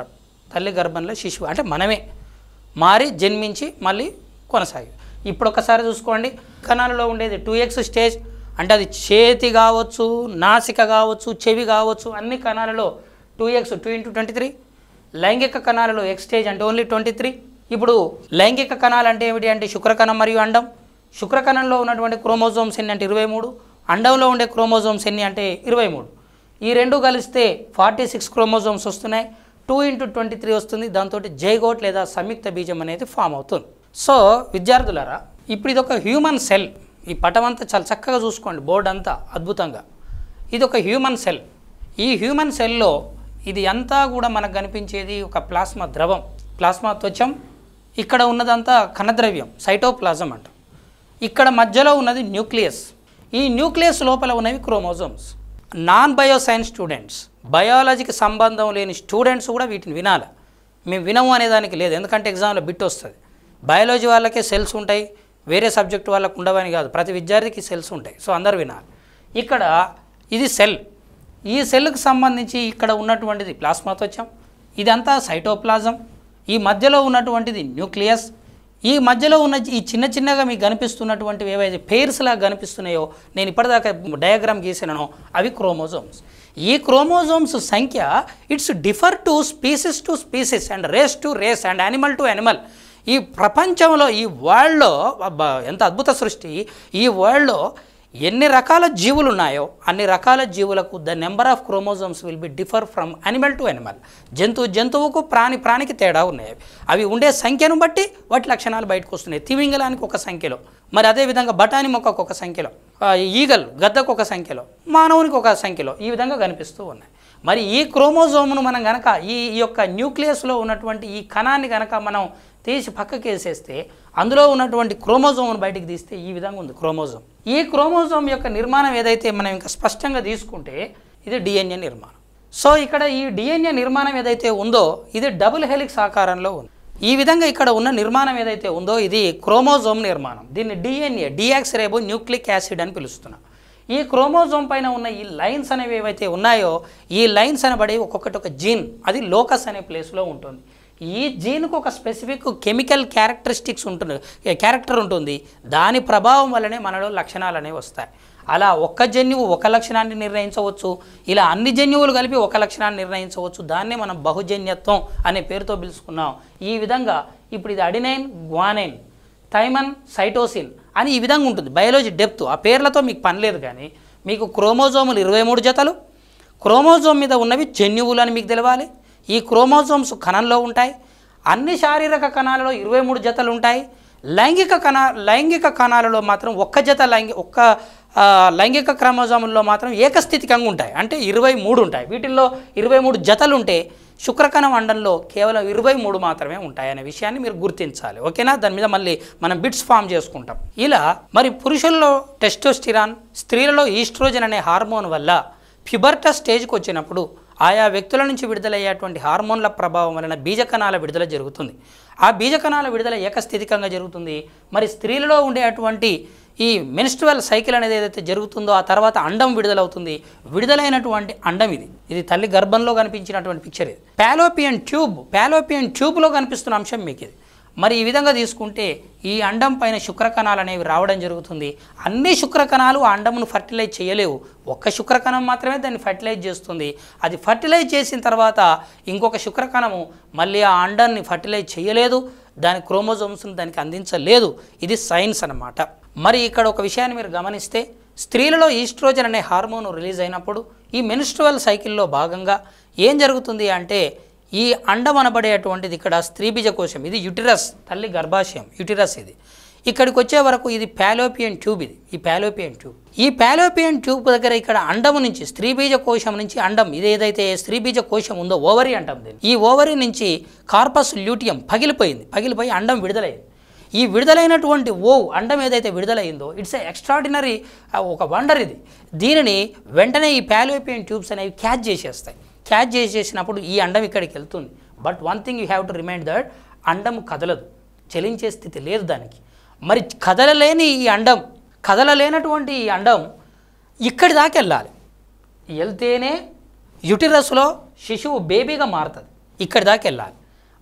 తల్లి గర్భంలో శిశువు అంటే మనమే మారి జన్మించి మళ్ళీ కొనసాగి ఇప్పుడు ఒకసారి చూసుకోండి కణాలలో ఉండేది టూ ఎక్స్ స్టేజ్ అంటే అది చేతి కావచ్చు నాసిక కావచ్చు చెవి కావచ్చు అన్ని కణాలలో two X two into twenty three లైంగిక కణాలలో ఎక్స్ స్టేజ్ అంటే ఓన్లీ ట్వంటీ త్రీ ఇప్పుడు లైంగిక కణాలు అంటే ఏమిటి అంటే శుక్రకణం మరియు అండం శుక్రకణంలో ఉన్నటువంటి క్రోమోజోమ్స్ ఎన్ని అంటే ఇరవై మూడు అండంలో ఉండే క్రోమోజోమ్స్ ఎన్ని అంటే ఇరవై మూడు ఈ రెండు కలిస్తే ఫార్టీ సిక్స్ క్రోమోజోమ్స్ వస్తున్నాయి టూ ఇంటూ ట్వంటీ త్రీ వస్తుంది దాంతో జైగోట్ లేదా సంయుక్త బీజం అనేది ఫామ్ అవుతుంది సో విద్యార్థులారా ఇప్పుడు ఇది ఒక హ్యూమన్ సెల్ ఈ పటం అంతా చాలా చక్కగా చూసుకోండి బోర్డు అంతా అద్భుతంగా ఇది ఒక హ్యూమన్ సెల్ ఈ హ్యూమన్ సెల్లో ఇది అంతా కూడా మనకు కనిపించేది ఒక ప్లాస్మా ద్రవం ప్లాస్మా త్వచం ఇక్కడ ఉన్నదంతా కణద్రవ్యం సైటోప్లాజం అంట ఇక్కడ మధ్యలో ఉన్నది న్యూక్లియస్ ఈ న్యూక్లియస్ లోపల ఉన్నవి chromosomes non bio science students బయాలజీకి సంబంధం లేని స్టూడెంట్స్ కూడా వీటిని వినాలి మేము వినము అనే దానికి లేదు ఎందుకంటే ఎగ్జామ్లో బిట్ వస్తుంది బయాలజీ వాళ్ళకే సెల్స్ ఉంటాయి వేరే సబ్జెక్ట్ వాళ్ళకు ఉండవని కాదు ప్రతి విద్యార్థికి సెల్స్ ఉంటాయి సో అందరు వినాలి ఇక్కడ ఇది సెల్ ఈ సెల్కి సంబంధించి ఇక్కడ ఉన్నటువంటిది ప్లాస్మా త్వచం ఇదంతా సైటోప్లాజం ఈ మధ్యలో ఉన్నటువంటిది న్యూక్లియస్ ఈ మధ్యలో ఉన్న ఈ చిన్న చిన్నగా మీకు కనిపిస్తున్నటువంటివి ఏవైతే పేర్స్ లాగా కనిపిస్తున్నాయో నేను ఇప్పటిదాకా డయాగ్రామ్ గీసినానో అవి క్రోమోజోమ్స్ ఈ క్రోమోజోమ్స్ సంఖ్య it's differ to species to species and race to race and animal to animal ఈ ప్రపంచంలో ఈ వరల్డ్లో అబ్బా, ఎంత అద్భుత సృష్టి ఈ వరల్డ్లో ఎన్ని రకాల జీవులు ఉన్నాయో అన్ని రకాల జీవులకు the number of chromosomes will be differ from animal to animal జంతువు జంతువుకు ప్రాణి ప్రాణికి తేడా ఉన్నాయి అవి అవి ఉండే సంఖ్యను బట్టి వాటి లక్షణాలు బయటకు వస్తున్నాయి తిమింగలానికి ఒక సంఖ్యలో మరి అదేవిధంగా బఠానీ మొక్కకు ఒక సంఖ్యలో ఆ, ఈగల్ గద్దకు ఒక సంఖ్యలో మానవునికి ఒక సంఖ్యలో ఈ విధంగా కనిపిస్తూ ఉన్నాయి మరి ఈ క్రోమోజోమ్ను మనం గనక ఈ ఈ యొక్క న్యూక్లియస్లో ఉన్నటువంటి ఈ కణాన్ని గనక మనం తీసి పక్కకి వేసేస్తే అందులో ఉన్నటువంటి క్రోమోజోమ్ను బయటికి తీస్తే ఈ విధంగా ఉంది క్రోమోజోమ్ ఈ క్రోమోజోమ్ యొక్క నిర్మాణం ఏదైతే మనం ఇంకా స్పష్టంగా తీసుకుంటే ఇది డిఎన్ఏ నిర్మాణం సో ఇక్కడ ఈ డిఎన్ఏ నిర్మాణం ఏదైతే ఉందో ఇది డబుల్ హెలిక్స్ ఆకారంలో ఉంది ఈ విధంగా ఇక్కడ ఉన్న నిర్మాణం ఏదైతే ఉందో ఇది క్రోమోజోమ్ నిర్మాణం దీన్ని DNA deoxyribonucleic acid అని పిలుస్తున్నాం ఈ క్రోమోజోమ్ పైన ఉన్న ఈ లైన్స్ అనేవి ఏవైతే ఉన్నాయో ఈ లైన్స్ అనబడి ఒక్కొక్కటి ఒక జీన్ అది లోకస్ అనే ప్లేస్లో ఉంటుంది ఈ జీన్కు ఒక స్పెసిఫిక్ కెమికల్ క్యారెక్టరిస్టిక్స్ ఉంటుంది క్యారెక్టర్ ఉంటుంది దాని ప్రభావం వల్లనే మనలో లక్షణాలు అనేవి వస్తాయి అలా ఒక్క జన్యువు ఒక లక్షణాన్ని నిర్ణయించవచ్చు ఇలా అన్ని జన్యువులు కలిపి ఒక లక్షణాన్ని నిర్ణయించవచ్చు దాన్నే మనం బహుజన్యత్వం అనే పేరుతో పిలుచుకున్నాం ఈ విధంగా ఇప్పుడు ఇది అడినైన్ గ్వానైన్ థైమన్ సైటోసిన్ అని ఈ విధంగా ఉంటుంది బయాలజీ డెప్త్ ఆ పేర్లతో మీకు పని లేదు కానీ మీకు క్రోమోజోములు ఇరవై మూడు జతలు క్రోమోజోమ్ మీద ఉన్నవి జన్యువులు అని మీకు తెలవాలి ఈ క్రోమోజోమ్స్ కణంలో ఉంటాయి అన్ని శారీరక కణాలలో ఇరవై మూడు జతలు ఉంటాయి లైంగిక కణ లైంగిక కణాలలో మాత్రం ఒక్క జత లైంగి ఒక్క ఆ, లైంగిక క్రమోజోముల్లో మాత్రం ఏకస్థితికంగా ఉంటాయి అంటే ఇరవై మూడు ఉంటాయి వీటిల్లో ఇరవై మూడు జతలు ఉంటే శుక్రకణం అండంలో కేవలం ఇరవై మూడు మాత్రమే ఉంటాయి అనే విషయాన్ని మీరు గుర్తించాలి ఓకేనా దాని మీద మళ్ళీ మనం బిట్స్ ఫామ్ చేసుకుంటాం ఇలా మరి పురుషుల్లో టెస్టోస్టిరాన్ స్త్రీలలో ఈస్ట్రోజన్ అనే హార్మోన్ వల్ల ఫ్యుబర్టా స్టేజ్కి వచ్చినప్పుడు ఆయా వ్యక్తుల నుంచి విడుదలయ్యేటువంటి హార్మోన్ల ప్రభావం వలన బీజకణాల విడుదల జరుగుతుంది ఆ బీజకణాల విడుదల ఏకస్థితికంగా జరుగుతుంది మరి స్త్రీలలో ఉండేటువంటి ఈ మెన్స్ట్రువల్ సైకిల్ అనేది ఏదైతే జరుగుతుందో ఆ తర్వాత అండం విడుదలవుతుంది విడుదలైనటువంటి అండం ఇది ఇది తల్లి గర్భంలో కనిపించినటువంటి పిక్చర్ ఇది పాలోపియన్ ట్యూబ్ పాలోపియన్ ట్యూబ్లో కనిపిస్తున్న అంశం మీకు ఇది మరి ఈ విధంగా తీసుకుంటే ఈ అండం పైన శుక్రకణాలు అనేవి రావడం జరుగుతుంది అన్ని శుక్రకణాలు ఆ అండమును ఫర్టిలైజ్ చేయలేవు ఒక్క శుక్రకణం మాత్రమే దాన్ని ఫర్టిలైజ్ చేస్తుంది అది ఫర్టిలైజ్ చేసిన తర్వాత ఇంకొక శుక్రకణము మళ్ళీ ఆ అండాన్ని ఫర్టిలైజ్ చేయలేదు దాని క్రోమోజోమ్స్ని దానికి అందించలేదు ఇది సైన్స్ అన్నమాట మరి ఇక్కడ ఒక విషయాన్ని మీరు గమనిస్తే స్త్రీలలో ఈస్ట్రోజన్ అనే హార్మోన్ రిలీజ్ అయినప్పుడు ఈ మెన్స్ట్రువల్ సైకిల్లో భాగంగా ఏం జరుగుతుంది అంటే ఈ అండం అనబడేటువంటిది ఇక్కడ స్త్రీబీజ కోశం ఇది యుటిరస్ తల్లి గర్భాశయం యుటిరస్ ఇది ఇక్కడికి వచ్చే వరకు ఇది పాలోపియన్ ట్యూబ్ ఇది ఈ పాలోపియన్ ట్యూబ్ ఈ పాలోపియన్ ట్యూబ్ దగ్గర ఇక్కడ అండము నుంచి స్త్రీబీజ కోశం నుంచి అండం ఇది ఏదైతే స్త్రీబీజ కోశం ఉందో ఓవరీ అంటాం దీన్ని ఈ ఓవరీ నుంచి కార్పస్ ల్యూటియం పగిలిపోయింది పగిలిపోయి అండం విడుదలైంది ఈ విడుదలైనటువంటి ఓవ్ అండం ఏదైతే విడుదలైందో ఇట్స్ ఏ ఎక్స్ట్రాడినరీ ఒక వండర్ ఇది దీనిని వెంటనే ఈ పాలోపియన్ ట్యూబ్స్ అనేవి క్యాచ్ చేసేస్తాయి క్యాచ్ చేసేసినప్పుడు ఈ అండం ఇక్కడికి వెళ్తుంది but one thing you have to remind that అండం కదలదు చలించే స్థితి లేదు దానికి మరి కదలలేని ఈ అండం కదలలేనటువంటి ఈ అండం ఇక్కడి దాకా వెళ్ళాలి వెళ్తేనే యుటిరస్లో శిశువు బేబీగా మారుతుంది ఇక్కడి దాకా వెళ్ళాలి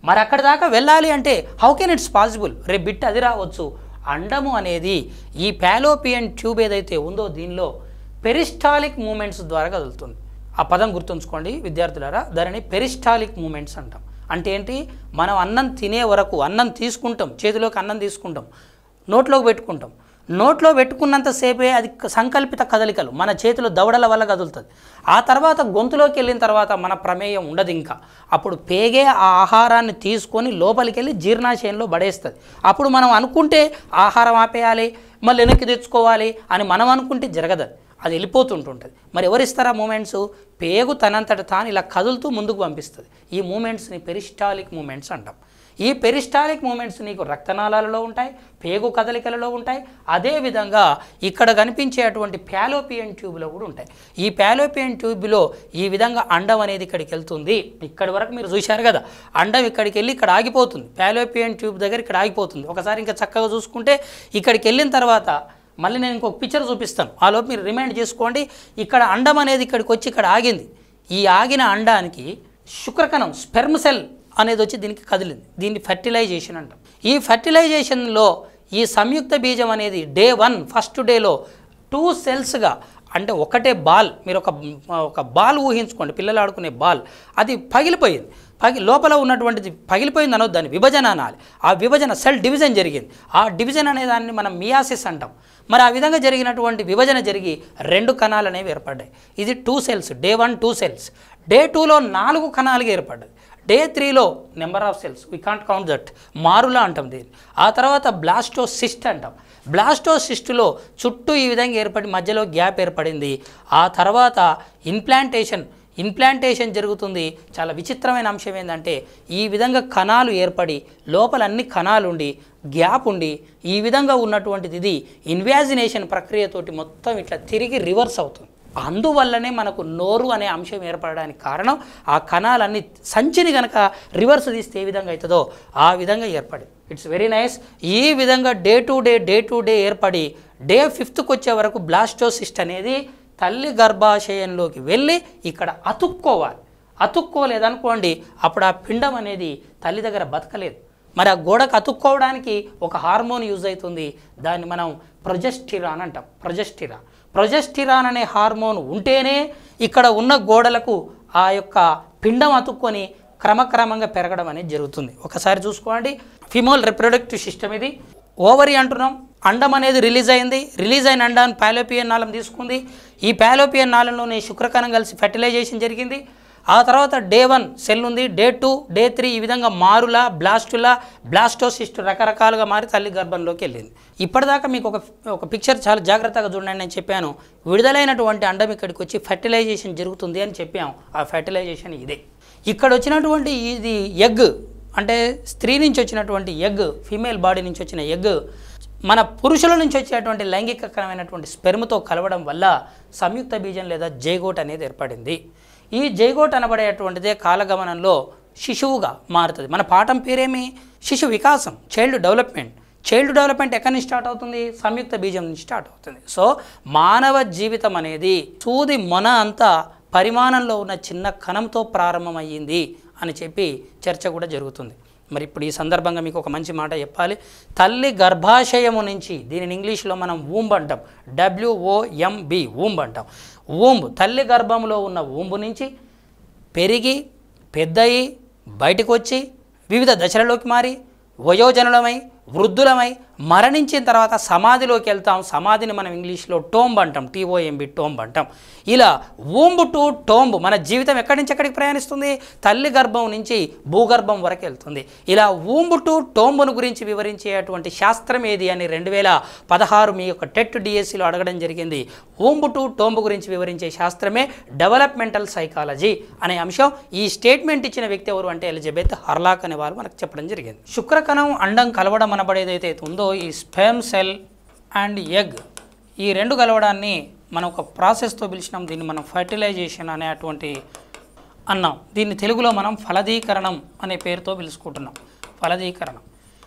మరి అక్కడి దాకా వెళ్ళాలి అంటే హౌ కెన్ ఇట్స్ పాసిబుల్ రేపు బిట్ అది రావచ్చు అండము అనేది ఈ పాలోపియన్ ట్యూబ్ ఏదైతే ఉందో దీనిలో పెరిస్టాలిక్ మూమెంట్స్ ద్వారా కదులుతుంది ఆ పదం గుర్తుంచుకోండి విద్యార్థులారా దానిని పెరిస్టాలిక్ మూమెంట్స్ అంటాం అంటే ఏంటి మనం అన్నం తినే వరకు అన్నం తీసుకుంటాం చేతిలోకి అన్నం తీసుకుంటాం నోట్లోకి పెట్టుకుంటాం నోట్లో పెట్టుకున్నంతసేపే అది క- సంకల్పిత కదలికలు మన చేతిలో దవడల వల్ల కదులుతుంది ఆ తర్వాత గొంతులోకి వెళ్ళిన తర్వాత మన ప్రమేయం ఉండదు ఇంకా అప్పుడు పేగే ఆ ఆహారాన్ని తీసుకొని లోపలికి వెళ్ళి జీర్ణాశయంలో పడేస్తుంది అప్పుడు మనం అనుకుంటే ఆహారం ఆపేయాలి మళ్ళీ వెనక్కి తెచ్చుకోవాలి అని మనం అనుకుంటే జరగదు అది వెళ్ళిపోతుంటుంటుంది మరి ఎవరిస్తారా మూమెంట్స్ పేగు తనంతట తాను ఇలా కదులుతూ ముందుకు పంపిస్తుంది ఈ మూమెంట్స్ని పెరిస్టాలిక్ మూమెంట్స్ అంటాం ఈ పెరిస్టాలిక్ మూమెంట్స్ నీకు రక్తనాళాలలో ఉంటాయి పేగు కదలికలలో ఉంటాయి అదేవిధంగా ఇక్కడ కనిపించేటువంటి ప్యాలోపియన్ ట్యూబ్లో కూడా ఉంటాయి ఈ ప్యాలోపియన్ ట్యూబ్లో ఈ విధంగా అండం అనేది ఇక్కడికి వెళ్తుంది ఇక్కడి వరకు మీరు చూశారు కదా అండం ఇక్కడికి వెళ్ళి ఇక్కడ ఆగిపోతుంది ప్యాలోపియన్ ట్యూబ్ దగ్గర ఇక్కడ ఆగిపోతుంది ఒకసారి ఇంకా చక్కగా చూసుకుంటే ఇక్కడికి వెళ్ళిన తర్వాత మళ్ళీ నేను ఇంకొక పిక్చర్ చూపిస్తాను ఆ లోపు మీరు రిమైండ్ చేసుకోండి ఇక్కడ అండం అనేది ఇక్కడికి వచ్చి ఇక్కడ ఆగింది ఈ ఆగిన అండానికి శుక్రకణం స్పెర్మ్ సెల్ అనేది వచ్చి దీనికి కదిలింది దీన్ని ఫర్టిలైజేషన్ అంటాం ఈ ఫర్టిలైజేషన్లో ఈ సంయుక్త బీజం అనేది డే వన్ ఫస్ట్ డేలో టూ సెల్స్గా అంటే ఒకటే బాల్ మీరు ఒక ఒక బాల్ ఊహించుకోండి పిల్లలు ఆడుకునే బాల్ అది పగిలిపోయింది పగి లోపల ఉన్నటువంటిది పగిలిపోయింది అనొద్దు దాన్ని విభజన అనాలి ఆ విభజన సెల్ డివిజన్ జరిగింది ఆ డివిజన్ అనే దాన్ని మనం మియాసిస్ అంటాం మరి ఆ విధంగా జరిగినటువంటి విభజన జరిగి రెండు కణాలు అనేవి ఏర్పడ్డాయి ఇది two cells day one two cells day టూలో నాలుగు కణాలుగా ఏర్పడ్డది డే త్రీలో number of cells we can't count that morula అంటాం దీన్ని ఆ తర్వాత బ్లాస్టోసిస్ట్ అంటాం బ్లాస్టోసిస్టులో చుట్టూ ఈ విధంగా ఏర్పడి మధ్యలో గ్యాప్ ఏర్పడింది ఆ తర్వాత ఇన్ప్లాంటేషన్ ఇన్ప్లాంటేషన్ జరుగుతుంది చాలా విచిత్రమైన అంశం ఏంటంటే ఈ విధంగా కణాలు ఏర్పడి లోపల అన్ని కణాలు ఉండి గ్యాప్ ఉండి ఈ విధంగా ఉన్నటువంటిది ఇది ఇన్వాజినేషన్ ప్రక్రియతోటి మొత్తం ఇట్లా తిరిగి రివర్స్ అవుతుంది అందువల్లనే మనకు నోరు అనే అంశం ఏర్పడడానికి కారణం ఆ కణాలన్నీ సంచిని గనక రివర్స్ తీస్తే ఏ విధంగా అవుతుందో ఆ విధంగా ఏర్పడింది ఇట్స్ వెరీ నైస్ ఈ విధంగా day to day day to day ఏర్పడి డే ఫిఫ్త్కి వచ్చే వరకు బ్లాస్టోసిస్ట్ అనేది తల్లి గర్భాశయంలోకి వెళ్ళి ఇక్కడ అతుక్కోవాలి అతుక్కోలేదనుకోండి అప్పుడు ఆ పిండం అనేది తల్లి దగ్గర బతకలేదు మరి ఆ గోడకు అతుక్కోవడానికి ఒక హార్మోన్ యూజ్ అవుతుంది దాన్ని మనం ప్రొజెస్టిరాన్ అంటాం ప్రొజెస్టిరాన్ ప్రొజెస్టిరాన్ అనే హార్మోన్ ఉంటేనే ఇక్కడ ఉన్న గోడలకు ఆ యొక్క పిండం అతుక్కొని క్రమక్రమంగా పెరగడం అనేది జరుగుతుంది ఒకసారి చూసుకోండి ఫిమోల్ రిప్రొడక్టివ్ సిస్టమ్ ఇది ఓవరీ అంటున్నాం అండం అనేది రిలీజ్ అయింది రిలీజ్ అయిన అండాన్ని పాలోపియన్ నాళం తీసుకుంది ఈ పాలోపియన్ నాళంలోనే శుక్రకణం కలిసి ఫెర్టిలైజేషన్ జరిగింది ఆ తర్వాత డే వన్ సెల్ ఉంది డే టూ డే త్రీ ఈ విధంగా మారులా బ్లాస్టులా బ్లాస్టోసిస్ట్ రకరకాలుగా మారి తల్లి గర్భంలోకి వెళ్ళింది ఇప్పటిదాకా మీకు ఒక ఒక పిక్చర్ చాలా జాగ్రత్తగా చూడండి నేను చెప్పాను విడుదలైనటువంటి అండం ఇక్కడికి వచ్చి ఫెర్టిలైజేషన్ జరుగుతుంది అని చెప్పాము ఆ ఫెర్టిలైజేషన్ ఇదే ఇక్కడ వచ్చినటువంటి ఇది ఎగ్ అంటే స్త్రీ నుంచి వచ్చినటువంటి ఎగ్ ఫీమేల్ బాడీ నుంచి వచ్చిన ఎగ్ మన పురుషుల నుంచి వచ్చేటువంటి లైంగికకరమైనటువంటి స్పెర్మ్తో కలవడం వల్ల సంయుక్త బీజం లేదా జైగోట్ అనేది ఏర్పడింది ఈ జైగోట్ అనబడేటువంటిదే కాలగమనంలో శిశువుగా మారుతుంది మన పాఠం పేరేమి శిశు వికాసం చైల్డ్ డెవలప్మెంట్ చైల్డ్ డెవలప్మెంట్ ఎక్కడి నుంచి స్టార్ట్ అవుతుంది సంయుక్త బీజం నుంచి స్టార్ట్ అవుతుంది సో మానవ జీవితం అనేది సూది మొన అంతా పరిమాణంలో ఉన్న చిన్న కణంతో ప్రారంభమయ్యింది అని చెప్పి చర్చ కూడా జరుగుతుంది మరి ఇప్పుడు ఈ సందర్భంగా మీకు ఒక మంచి మాట చెప్పాలి తల్లి గర్భాశయము నుంచి దీనిని ఇంగ్లీష్లో మనం ఊంబ్ అంటాం డబ్ల్యూఓఎంబి ఊంబ్ అంటాం ఊంబ్ తల్లి గర్భంలో ఉన్న ఊంబు నుంచి పెరిగి పెద్దయి బయటకు వచ్చి వివిధ దశలలోకి మారి వయోజనులమై వృద్ధులమై మరణించిన తర్వాత సమాధిలోకి వెళ్తాం సమాధిని మనం ఇంగ్లీష్లో టోంబ్ అంటాం టీఓఎంబి టోంబ్ అంటాం ఇలా ఊంబు టు టోంబ్ మన జీవితం ఎక్కడి నుంచి ఎక్కడికి ప్రయాణిస్తుంది తల్లి గర్భం నుంచి భూగర్భం వరకు వెళ్తుంది ఇలా ఊంబు టు టోంబును గురించి వివరించేటువంటి శాస్త్రం ఏది అని రెండు వేల పదహారు మీ యొక్క టెట్ డిఎస్సిలో అడగడం జరిగింది ఊంబు టు టోంబు గురించి వివరించే శాస్త్రమే డెవలప్మెంటల్ సైకాలజీ అనే అంశం ఈ స్టేట్మెంట్ ఇచ్చిన వ్యక్తి ఎవరు అంటే ఎలిజబెత్ హర్లాక్ అనే వారు మనకు చెప్పడం జరిగింది శుక్రకణం అండం కలవడం అనబడేది అయితే ఉందో ఈ స్పెమ్ సెల్ అండ్ ఎగ్ ఈ రెండు కలవడాన్ని మనం ఒక ప్రాసెస్తో పిలిచినాం దీన్ని మనం ఫర్టిలైజేషన్ అనేటువంటి అన్నాం దీన్ని తెలుగులో మనం ఫలదీకరణం అనే పేరుతో పిలుచుకుంటున్నాం ఫలదీకరణం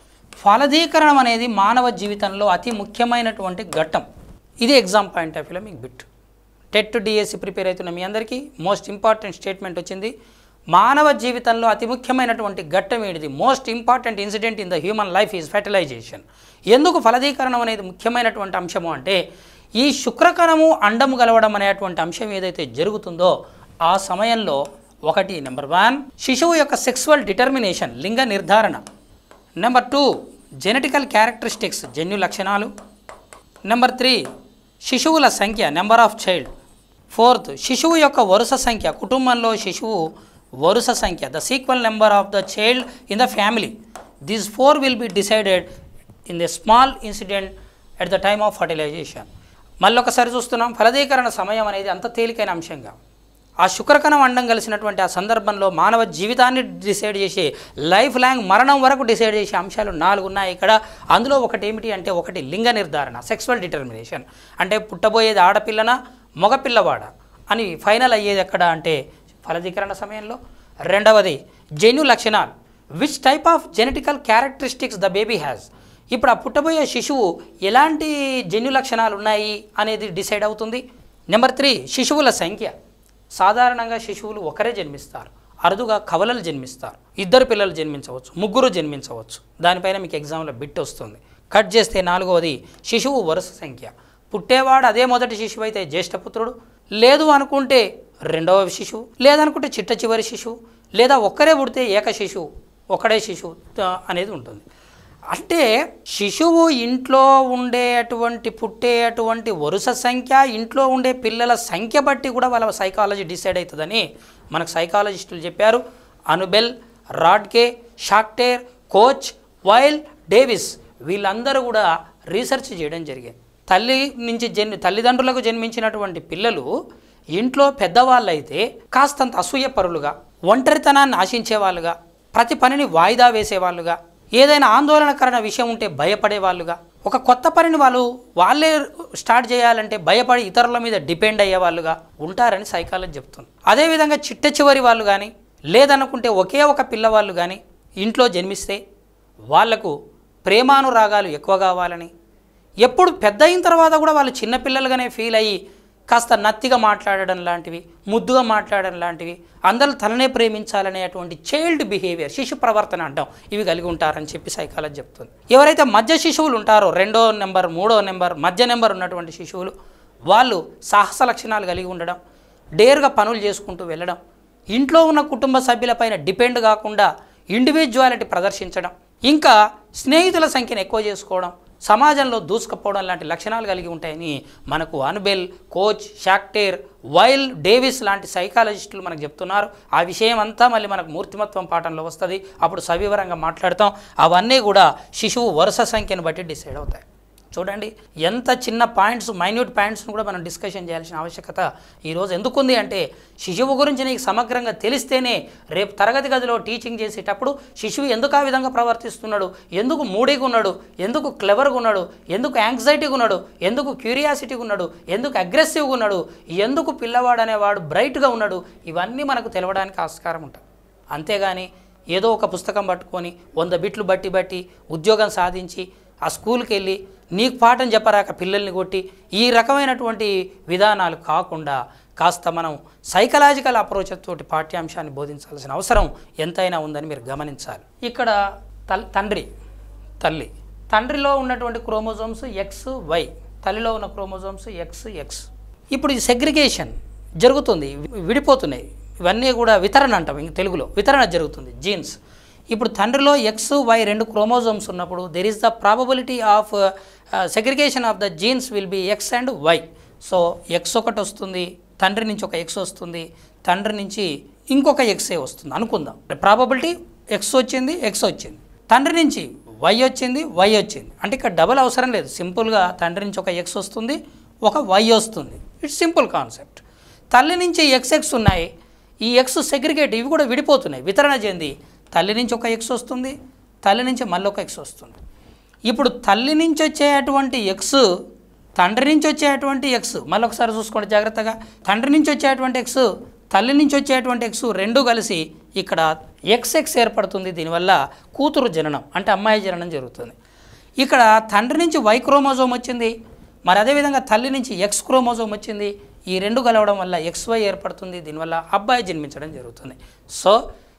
ఫలదీకరణం అనేది మానవ జీవితంలో అతి ముఖ్యమైనటువంటి ఘట్టం ఇది ఎగ్జామ్ పాయింట్ ఆఫ్ వ్యూలో మీకు బిట్ టెట్ డిఎస్సి ప్రిపేర్ అవుతున్న మీ అందరికీ మోస్ట్ ఇంపార్టెంట్ స్టేట్మెంట్ వచ్చింది మానవ జీవితంలో అతి ముఖ్యమైనటువంటి ఘట్టం ఏంటిది most important incident in the human life is fertilisation ఎందుకు ఫలదీకరణం అనేది ముఖ్యమైనటువంటి అంశము అంటే ఈ శుక్రకణము అండము కలవడం అనేటువంటి అంశం ఏదైతే జరుగుతుందో ఆ సమయంలో ఒకటి నెంబర్ వన్ శిశువు యొక్క సెక్సువల్ డిటర్మినేషన్ లింగ నిర్ధారణ నెంబర్ టూ జెనెటికల్ క్యారెక్టరిస్టిక్స్ జన్యు లక్షణాలు నెంబర్ త్రీ శిశువుల సంఖ్య నెంబర్ ఆఫ్ చైల్డ్ ఫోర్త్ శిశువు యొక్క వరుస సంఖ్య కుటుంబంలో శిశువు వరుస సంఖ్య the sequel number of the child in the family these four will be decided in the small incident at the time of fertilisation మళ్ళీ ఒకసారి చూస్తున్నాం ఫలదీకరణ సమయం అనేది అంత తేలికైన అంశంగా ఆ శుక్రకణం అండం కలిసినటువంటి ఆ సందర్భంలో మానవ జీవితాన్ని డిసైడ్ చేసే లైఫ్ లాంగ్ మరణం వరకు డిసైడ్ చేసే అంశాలు నాలుగు ఉన్నాయి ఇక్కడ అందులో ఒకటి ఏమిటి అంటే ఒకటి లింగ నిర్ధారణ సెక్సువల్ డిటర్మినేషన్ అంటే పుట్టబోయేది ఆడపిల్లనా మగపిల్లవాడా అని ఫైనల్ అయ్యేది ఎక్కడ అంటే ఫలదీకరణ సమయంలో రెండవది జన్యు లక్షణాలు which type of genetical characteristics the baby has ఇప్పుడు ఆ పుట్టబోయే శిశువు ఎలాంటి జన్యు లక్షణాలు ఉన్నాయి అనేది డిసైడ్ అవుతుంది నెంబర్ త్రీ శిశువుల సంఖ్య సాధారణంగా శిశువులు ఒకరే జన్మిస్తారు అరుదుగా కవలలు జన్మిస్తారు ఇద్దరు పిల్లలు జన్మించవచ్చు ముగ్గురు జన్మించవచ్చు దానిపైన మీకు ఎగ్జామ్లో బిట్ వస్తుంది కట్ చేస్తే నాలుగవది శిశువు వరుస సంఖ్య పుట్టేవాడు అదే మొదటి శిశువు అయితే జ్యేష్ఠపుత్రుడు లేదు అనుకుంటే రెండవ శిశువు లేదనుకుంటే చిట్ట చివరి శిశువు లేదా ఒక్కరే పుడితే ఏక శిశువు ఒకడే శిశువు ఆ, అనేది ఉంటుంది అంటే శిశువు ఇంట్లో ఉండేటువంటి పుట్టేటువంటి వరుస సంఖ్య ఇంట్లో ఉండే పిల్లల సంఖ్య బట్టి కూడా వాళ్ళ సైకాలజీ డిసైడ్ అవుతుందని మనకు సైకాలజిస్టులు చెప్పారు Ausubel Radke Schachter Koch Weil Davis వీళ్ళందరూ కూడా రీసెర్చ్ చేయడం జరిగింది తల్లి నుంచి జన్మి తల్లిదండ్రులకు జన్మించినటువంటి పిల్లలు ఇంట్లో పెద్దవాళ్ళైతే కాస్తంత అసూయపరులుగా ఒంటరితనాన్ని ఆశించే వాళ్ళుగా ప్రతి పనిని వాయిదా వేసేవాళ్ళుగా ఏదైనా ఆందోళనకరణ విషయం ఉంటే భయపడే వాళ్ళుగా ఒక కొత్త పనిని వాళ్ళు వాళ్ళే స్టార్ట్ చేయాలంటే భయపడి ఇతరుల మీద డిపెండ్ అయ్యే వాళ్ళుగా ఉంటారని సైకాలజీ చెప్తుంది అదేవిధంగా చిట్ట చివరి వాళ్ళు కానీ లేదనుకుంటే ఒకే ఒక పిల్లవాళ్ళు కానీ ఇంట్లో జన్మిస్తే వాళ్లకు ప్రేమానురాగాలు ఎక్కువ కావాలని ఎప్పుడు పెద్ద అయిన తర్వాత కూడా వాళ్ళు చిన్నపిల్లలుగానే ఫీల్ అయ్యి కాస్త నత్తిగా మాట్లాడడం లాంటివి ముద్దుగా మాట్లాడడం లాంటివి అందరూ తననే ప్రేమించాలనేటువంటి చైల్డ్ బిహేవియర్ శిశు ప్రవర్తన అంటాం ఇవి కలిగి ఉంటారని చెప్పి సైకాలజీ చెప్తుంది ఎవరైతే మధ్య శిశువులు ఉంటారో రెండో నెంబర్ మూడో నెంబర్ మధ్య నెంబర్ ఉన్నటువంటి శిశువులు వాళ్ళు సాహస లక్షణాలు కలిగి ఉండడం డేర్గా పనులు చేసుకుంటూ వెళ్ళడం ఇంట్లో ఉన్న కుటుంబ సభ్యులపైన డిపెండ్ కాకుండా ఇండివిజువాలిటీ ప్రదర్శించడం ఇంకా స్నేహితుల సంఖ్యను ఎక్కువ చేసుకోవడం సమాజంలో దూసుకుపోవడం లాంటి లక్షణాలు కలిగి ఉంటాయని మనకు Ausubel Koch Schachter Weil Davis లాంటి సైకాలజిస్టులు మనకు చెప్తున్నారు ఆ విషయం అంతా మళ్ళీ మనకు మూర్తిమత్వం పాఠంలో వస్తుంది అప్పుడు సవివరంగా మాట్లాడతాం అవన్నీ కూడా శిశువు వరుస సంఖ్యను బట్టి డిసైడ్ అవుతాయి చూడండి ఎంత చిన్న పాయింట్స్ మైన్యూట్ పాయింట్స్ను కూడా మనం డిస్కషన్ చేయాల్సిన ఆవశ్యకత ఈరోజు ఎందుకుంది అంటే శిశువు గురించి నీకు సమగ్రంగా తెలిస్తేనే రేపు తరగతి గదిలో టీచింగ్ చేసేటప్పుడు శిశువు ఎందుకు ఆ విధంగా ప్రవర్తిస్తున్నాడు ఎందుకు మూడీగా ఉన్నాడు ఎందుకు క్లెవర్గా ఉన్నాడు ఎందుకు యాంగ్జైటీగా ఉన్నాడు ఎందుకు క్యూరియాసిటీగా ఉన్నాడు ఎందుకు అగ్రెసివ్గా ఉన్నాడు ఎందుకు పిల్లవాడు అనేవాడు బ్రైట్గా ఉన్నాడు ఇవన్నీ మనకు తెలవడానికి ఆస్కారం ఉంటుంది అంతేగాని ఏదో ఒక పుస్తకం పట్టుకొని వంద బిట్లు బట్టి బట్టి ఉద్యోగం సాధించి ఆ స్కూల్కి వెళ్ళి నీకు పాఠం చెప్పరాక పిల్లల్ని కొట్టి ఈ రకమైనటువంటి విధానాలు కాకుండా కాస్త మనం సైకలాజికల్ అప్రోచ్ తోటి పాఠ్యాంశాన్ని బోధించాల్సిన అవసరం ఎంతైనా ఉందని మీరు గమనించాలి ఇక్కడ తల్ తండ్రి తల్లి తండ్రిలో ఉన్నటువంటి క్రోమోజోమ్స్ ఎక్స్ వై తల్లిలో ఉన్న క్రోమోజోమ్స్ ఎక్స్ ఎక్స్ ఇప్పుడు ఈ సెగ్రిగేషన్ జరుగుతుంది వి- విడిపోతున్నాయి ఇవన్నీ కూడా వితరణ అంటాం ఇంక తెలుగులో వితరణ జరుగుతుంది జీన్స్ ఇప్పుడు తండ్రిలో ఎక్స్ వై రెండు క్రోమోజోమ్స్ ఉన్నప్పుడు there is the probability of segregation of the genes will be X and Y so X ఒకటి వస్తుంది తండ్రి నుంచి ఒక ఎక్స్ వస్తుంది తండ్రి నుంచి ఇంకొక ఎక్సే వస్తుంది అనుకుందాం ప్రాబబిలిటీ ఎక్స్ వచ్చింది ఎక్స్ వచ్చింది తండ్రి నుంచి వై వచ్చింది వై వచ్చింది అంటే ఇక్కడ డబల్ అవసరం లేదు సింపుల్గా తండ్రి నుంచి ఒక ఎక్స్ వస్తుంది ఒక వై వస్తుంది ఇట్స్ సింపుల్ కాన్సెప్ట్ తల్లి నుంచి ఎక్స్ ఎక్స్ ఉన్నాయి ఈ ఎక్స్ సెగ్రిగేట్ ఇవి కూడా విడిపోతున్నాయి వితరణ చెంది తల్లి నుంచి ఒక ఎక్స్ వస్తుంది తల్లి నుంచి మళ్ళీ ఒక ఎక్స్ వస్తుంది ఇప్పుడు తల్లి నుంచి వచ్చేటువంటి ఎక్స్ తండ్రి నుంచి వచ్చేటువంటి ఎక్స్ మళ్ళీ ఒకసారి చూసుకోండి జాగ్రత్తగా తండ్రి నుంచి వచ్చేటువంటి ఎక్స్ తల్లి నుంచి వచ్చేటువంటి ఎక్స్ రెండు కలిసి ఇక్కడ ఎక్స్ ఎక్స్ ఏర్పడుతుంది దీనివల్ల కూతురు జననం అంటే అమ్మాయి జననం జరుగుతుంది ఇక్కడ తండ్రి నుంచి వై క్రోమోజోమ్ వచ్చింది మరి అదేవిధంగా తల్లి నుంచి ఎక్స్ క్రోమోజోమ్ వచ్చింది ఈ రెండు కలవడం వల్ల ఎక్స్వై ఏర్పడుతుంది దీనివల్ల అబ్బాయి జన్మించడం జరుగుతుంది సో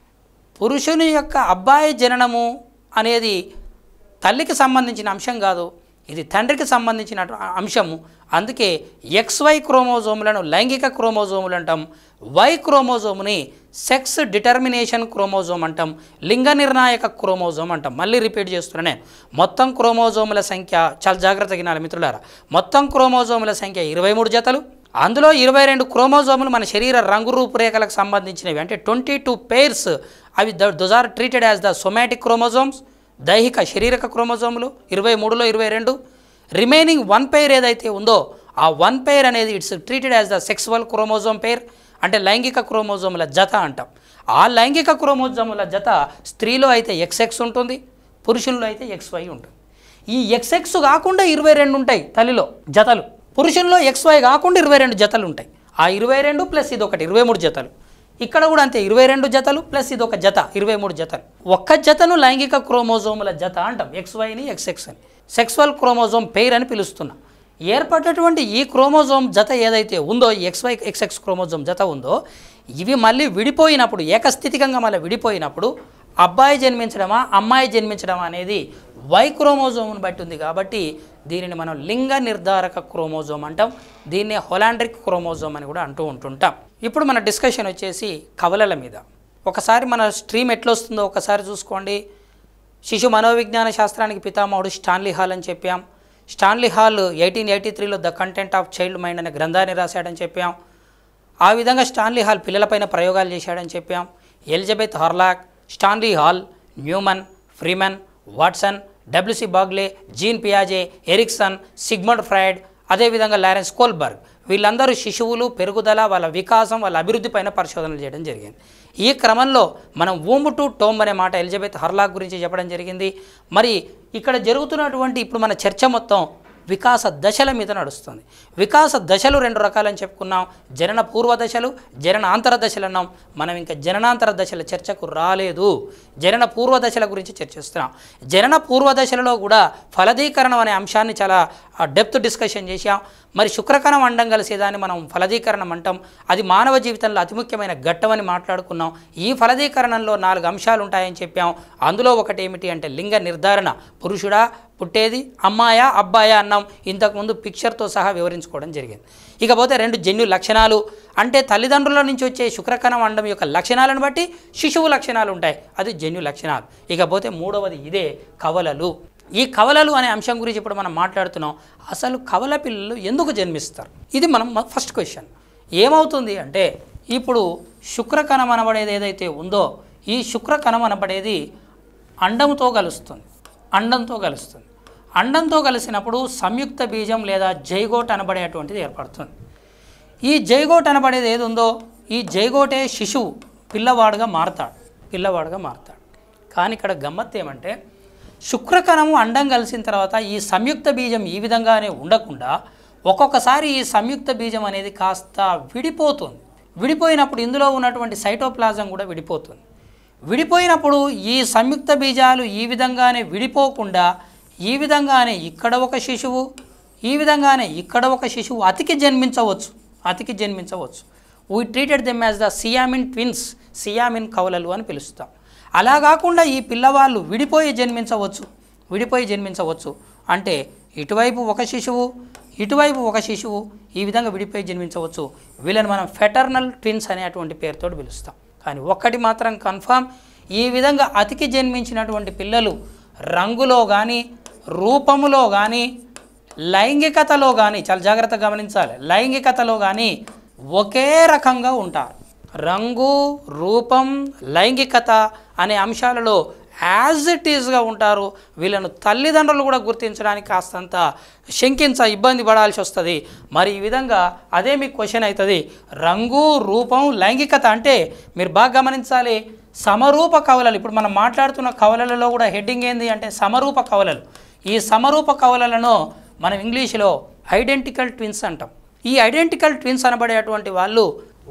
పురుషుని యొక్క అబ్బాయి జననము అనేది తల్లికి సంబంధించిన అంశం కాదు ఇది తండ్రికి సంబంధించిన అంశము అందుకే ఎక్స్వై క్రోమోజోములను లైంగిక క్రోమోజోములు అంటాం వై క్రోమోజోముని సెక్స్ డిటర్మినేషన్ క్రోమోజోమ్ అంటాం లింగ నిర్ణాయక క్రోమోజోమ్ అంటాం మళ్ళీ రిపీట్ చేస్తున్నా నేను మొత్తం క్రోమోజోముల సంఖ్య చాలా జాగ్రత్తగా వినాలి మిత్రులారా మొత్తం క్రోమోజోముల సంఖ్య ఇరవై మూడు జతలు అందులో ఇరవై రెండు క్రోమోజోములు మన శరీర రంగు రూపురేఖలకు సంబంధించినవి అంటే ట్వంటీ టూ పేర్స్ అవి those are treated as the somatic chromosomes దైహిక శరీరక క్రోమోజోములు ఇరవై మూడులో ఇరవై రెండు రిమైనింగ్ వన్ పేర్ ఏదైతే ఉందో ఆ వన్ పేర్ అనేది it's treated as the sexual chromosome pair అంటే లైంగిక క్రోమోజోముల జత అంటాం ఆ లైంగిక క్రోమోజోముల జత స్త్రీలో అయితే ఎక్స్ఎక్స్ ఉంటుంది పురుషుల్లో అయితే ఎక్స్వై ఉంటుంది ఈ ఎక్స్ఎక్స్ కాకుండా ఇరవై రెండు ఉంటాయి తల్లిలో జతలు పురుషుల్లో ఎక్స్వై కాకుండా ఇరవై రెండు జతలు ఉంటాయి ఆ ఇరవై రెండు ప్లస్ ఇది ఒకటి ఇరవై మూడు జతలు ఇక్కడ కూడా అంతే ఇరవై రెండు జతలు ప్లస్ ఇది ఒక జత ఇరవై మూడు జతలు ఒక్క జతను లైంగిక క్రోమోజోముల జత అంటాం ఎక్స్వైని ఎక్స్ఎక్స్ అని సెక్సువల్ క్రోమోజోమ్ పెయిర్ అని పిలుస్తున్నాం ఏర్పడ్డటువంటి ఈ క్రోమోజోమ్ జత ఏదైతే ఉందో ఎక్స్వై ఎక్స్ఎక్స్ క్రోమోజోమ్ జత ఉందో ఇవి మళ్ళీ విడిపోయినప్పుడు ఏకస్థితికంగా మళ్ళీ విడిపోయినప్పుడు అబ్బాయి జన్మించడమా అమ్మాయి జన్మించడమా అనేది వై క్రోమోజోమ్ను బట్టి ఉంది కాబట్టి దీనిని మనం లింగ నిర్ధారక క్రోమోజోమ్ అంటాం దీన్నే హొలాండ్రిక్ క్రోమోజోమ్ అని కూడా అంటూ ఉంటుంటాం ఇప్పుడు మన డిస్కషన్ వచ్చేసి కవలల మీద ఒకసారి మన స్ట్రీమ్ ఎట్లా వస్తుందో ఒకసారి చూసుకోండి శిశు మనోవిజ్ఞాన శాస్త్రానికి పితామహుడు స్టాన్లీ హాల్ అని చెప్పాం స్టాన్లీ హాల్ ఎయిటీన్ ఎయిటీ త్రీలో the content of child mind అనే గ్రంథాన్ని రాశాడని చెప్పాం ఆ విధంగా స్టాన్లీ హాల్ పిల్లలపైన ప్రయోగాలు చేశాడని చెప్పాం Elizabeth Hurlock Stanley Hall Newman Freeman Watson WC Bagley Jean పియాజే ఎరిక్సన్ సిగ్మండ్ ఫ్రైడ్ అదేవిధంగా లారెన్స్ కోల్బర్గ్ వీళ్ళందరూ శిశువులు పెరుగుదల వాళ్ళ వికాసం వాళ్ళ అభివృద్ధి పైన పరిశోధనలు చేయడం జరిగింది ఈ క్రమంలో మనం ఊము టు టోమ్ అనే మాట ఎలిజబెత్ హర్లాక్ గురించి చెప్పడం జరిగింది మరి ఇక్కడ జరుగుతున్నటువంటి ఇప్పుడు మన చర్చ మొత్తం వికాస దశల మీద నడుస్తుంది వికాస దశలు రెండు రకాలని చెప్పుకున్నాం జనన పూర్వ దశలు జనన అంతర దశలు అన్నాం మనం ఇంకా జననాంతర దశల చర్చకు రాలేదు జనన పూర్వ దశల గురించి చర్చిస్తున్నాం జనన పూర్వ దశలలో కూడా ఫలదీకరణం అనే అంశాన్ని చాలా డెప్త్ డిస్కషన్ చేశాం మరి శుక్రకణం అండం కలిసేదాన్ని మనం ఫలదీకరణం అంటాం అది మానవ జీవితంలో అతి ముఖ్యమైన ఘట్టమని మాట్లాడుకున్నాం ఈ ఫలదీకరణంలో నాలుగు అంశాలు ఉంటాయని చెప్పాం అందులో ఒకటి ఏమిటి అంటే లింగ నిర్ధారణ పురుషుడా పుట్టేది అమ్మాయా అబ్బాయా అన్నాం ఇంతకుముందు పిక్చర్తో సహా వివరించుకోవడం జరిగింది ఇకపోతే రెండు జన్యు లక్షణాలు అంటే తల్లిదండ్రుల నుంచి వచ్చే శుక్రకణం అండం యొక్క లక్షణాలను బట్టి శిశువు లక్షణాలు ఉంటాయి అది జన్యు లక్షణాలు ఇకపోతే మూడవది ఇదే కవలలు ఈ కవలలు అనే అంశం గురించి ఇప్పుడు మనం మాట్లాడుతున్నాం అసలు కవల పిల్లలు ఎందుకు జన్మిస్తారు ఇది మనం ఫస్ట్ క్వశ్చన్ ఏమవుతుంది అంటే ఇప్పుడు శుక్రకణం అనబడేది ఏదైతే ఉందో ఈ శుక్రకణం అనబడేది అండంతో కలుస్తుంది అండంతో కలుస్తుంది అండంతో కలిసినప్పుడు సంయుక్త బీజం లేదా జైగోట్ అనబడేటువంటిది ఏర్పడుతుంది ఈ జైగోట్ అనబడేది ఏది ఉందో ఈ జైగోటే శిశువు పిల్లవాడుగా మారతాడు పిల్లవాడుగా మారతాడు కానీ ఇక్కడ గమ్మత్తు ఏమంటే శుక్రకణము అండం కలిసిన తర్వాత ఈ సంయుక్త బీజం ఈ విధంగానే ఉండకుండా ఒక్కొక్కసారి ఈ సంయుక్త బీజం అనేది కాస్త విడిపోతుంది విడిపోయినప్పుడు ఇందులో ఉన్నటువంటి సైటోప్లాజం కూడా విడిపోతుంది విడిపోయినప్పుడు ఈ సంయుక్త బీజాలు ఈ విధంగానే విడిపోకుండా ఈ విధంగానే ఇక్కడ ఒక శిశువు ఈ విధంగానే ఇక్కడ ఒక శిశువు అతికి జన్మించవచ్చు అతికి జన్మించవచ్చు we treated them as the Siamese twins Siamese కవలలు అని పిలుస్తాం అలా కాకుండా ఈ పిల్లవాళ్ళు విడిపోయి జన్మించవచ్చు విడిపోయి జన్మించవచ్చు అంటే ఇటువైపు ఒక శిశువు ఇటువైపు ఒక శిశువు ఈ విధంగా విడిపోయి జన్మించవచ్చు వీళ్ళని మనం ఫెటర్నల్ ట్విన్స్ అనేటువంటి పేరుతో పిలుస్తాం కానీ ఒక్కటి మాత్రం కన్ఫామ్ ఈ విధంగా అతికి జన్మించినటువంటి పిల్లలు రంగులో కానీ రూపములో కానీ లైంగికతలో కానీ చాలా జాగ్రత్తగా గమనించాలి లైంగికతలో కానీ ఒకే రకంగా ఉంటారు రంగు రూపం లైంగికత అనే అంశాలలో యాజ్ ఇట్ ఈజ్గా ఉంటారు వీళ్ళను తల్లిదండ్రులు కూడా గుర్తించడానికి కాస్తంత శంకించ ఇబ్బంది పడాల్సి వస్తుంది మరి ఈ విధంగా అదే మీకు క్వశ్చన్ అవుతుంది రంగు రూపం లైంగికత అంటే మీరు బాగా గమనించాలి సమరూప కవలలు ఇప్పుడు మనం మాట్లాడుతున్న కవలలలో కూడా హెడ్డింగ్ ఏంది అంటే సమరూప కవలలు ఈ సమరూప కవలలను మనం ఇంగ్లీష్లో ఐడెంటికల్ ట్విన్స్ అంటాం ఈ ఐడెంటికల్ ట్విన్స్ అనబడేటువంటి వాళ్ళు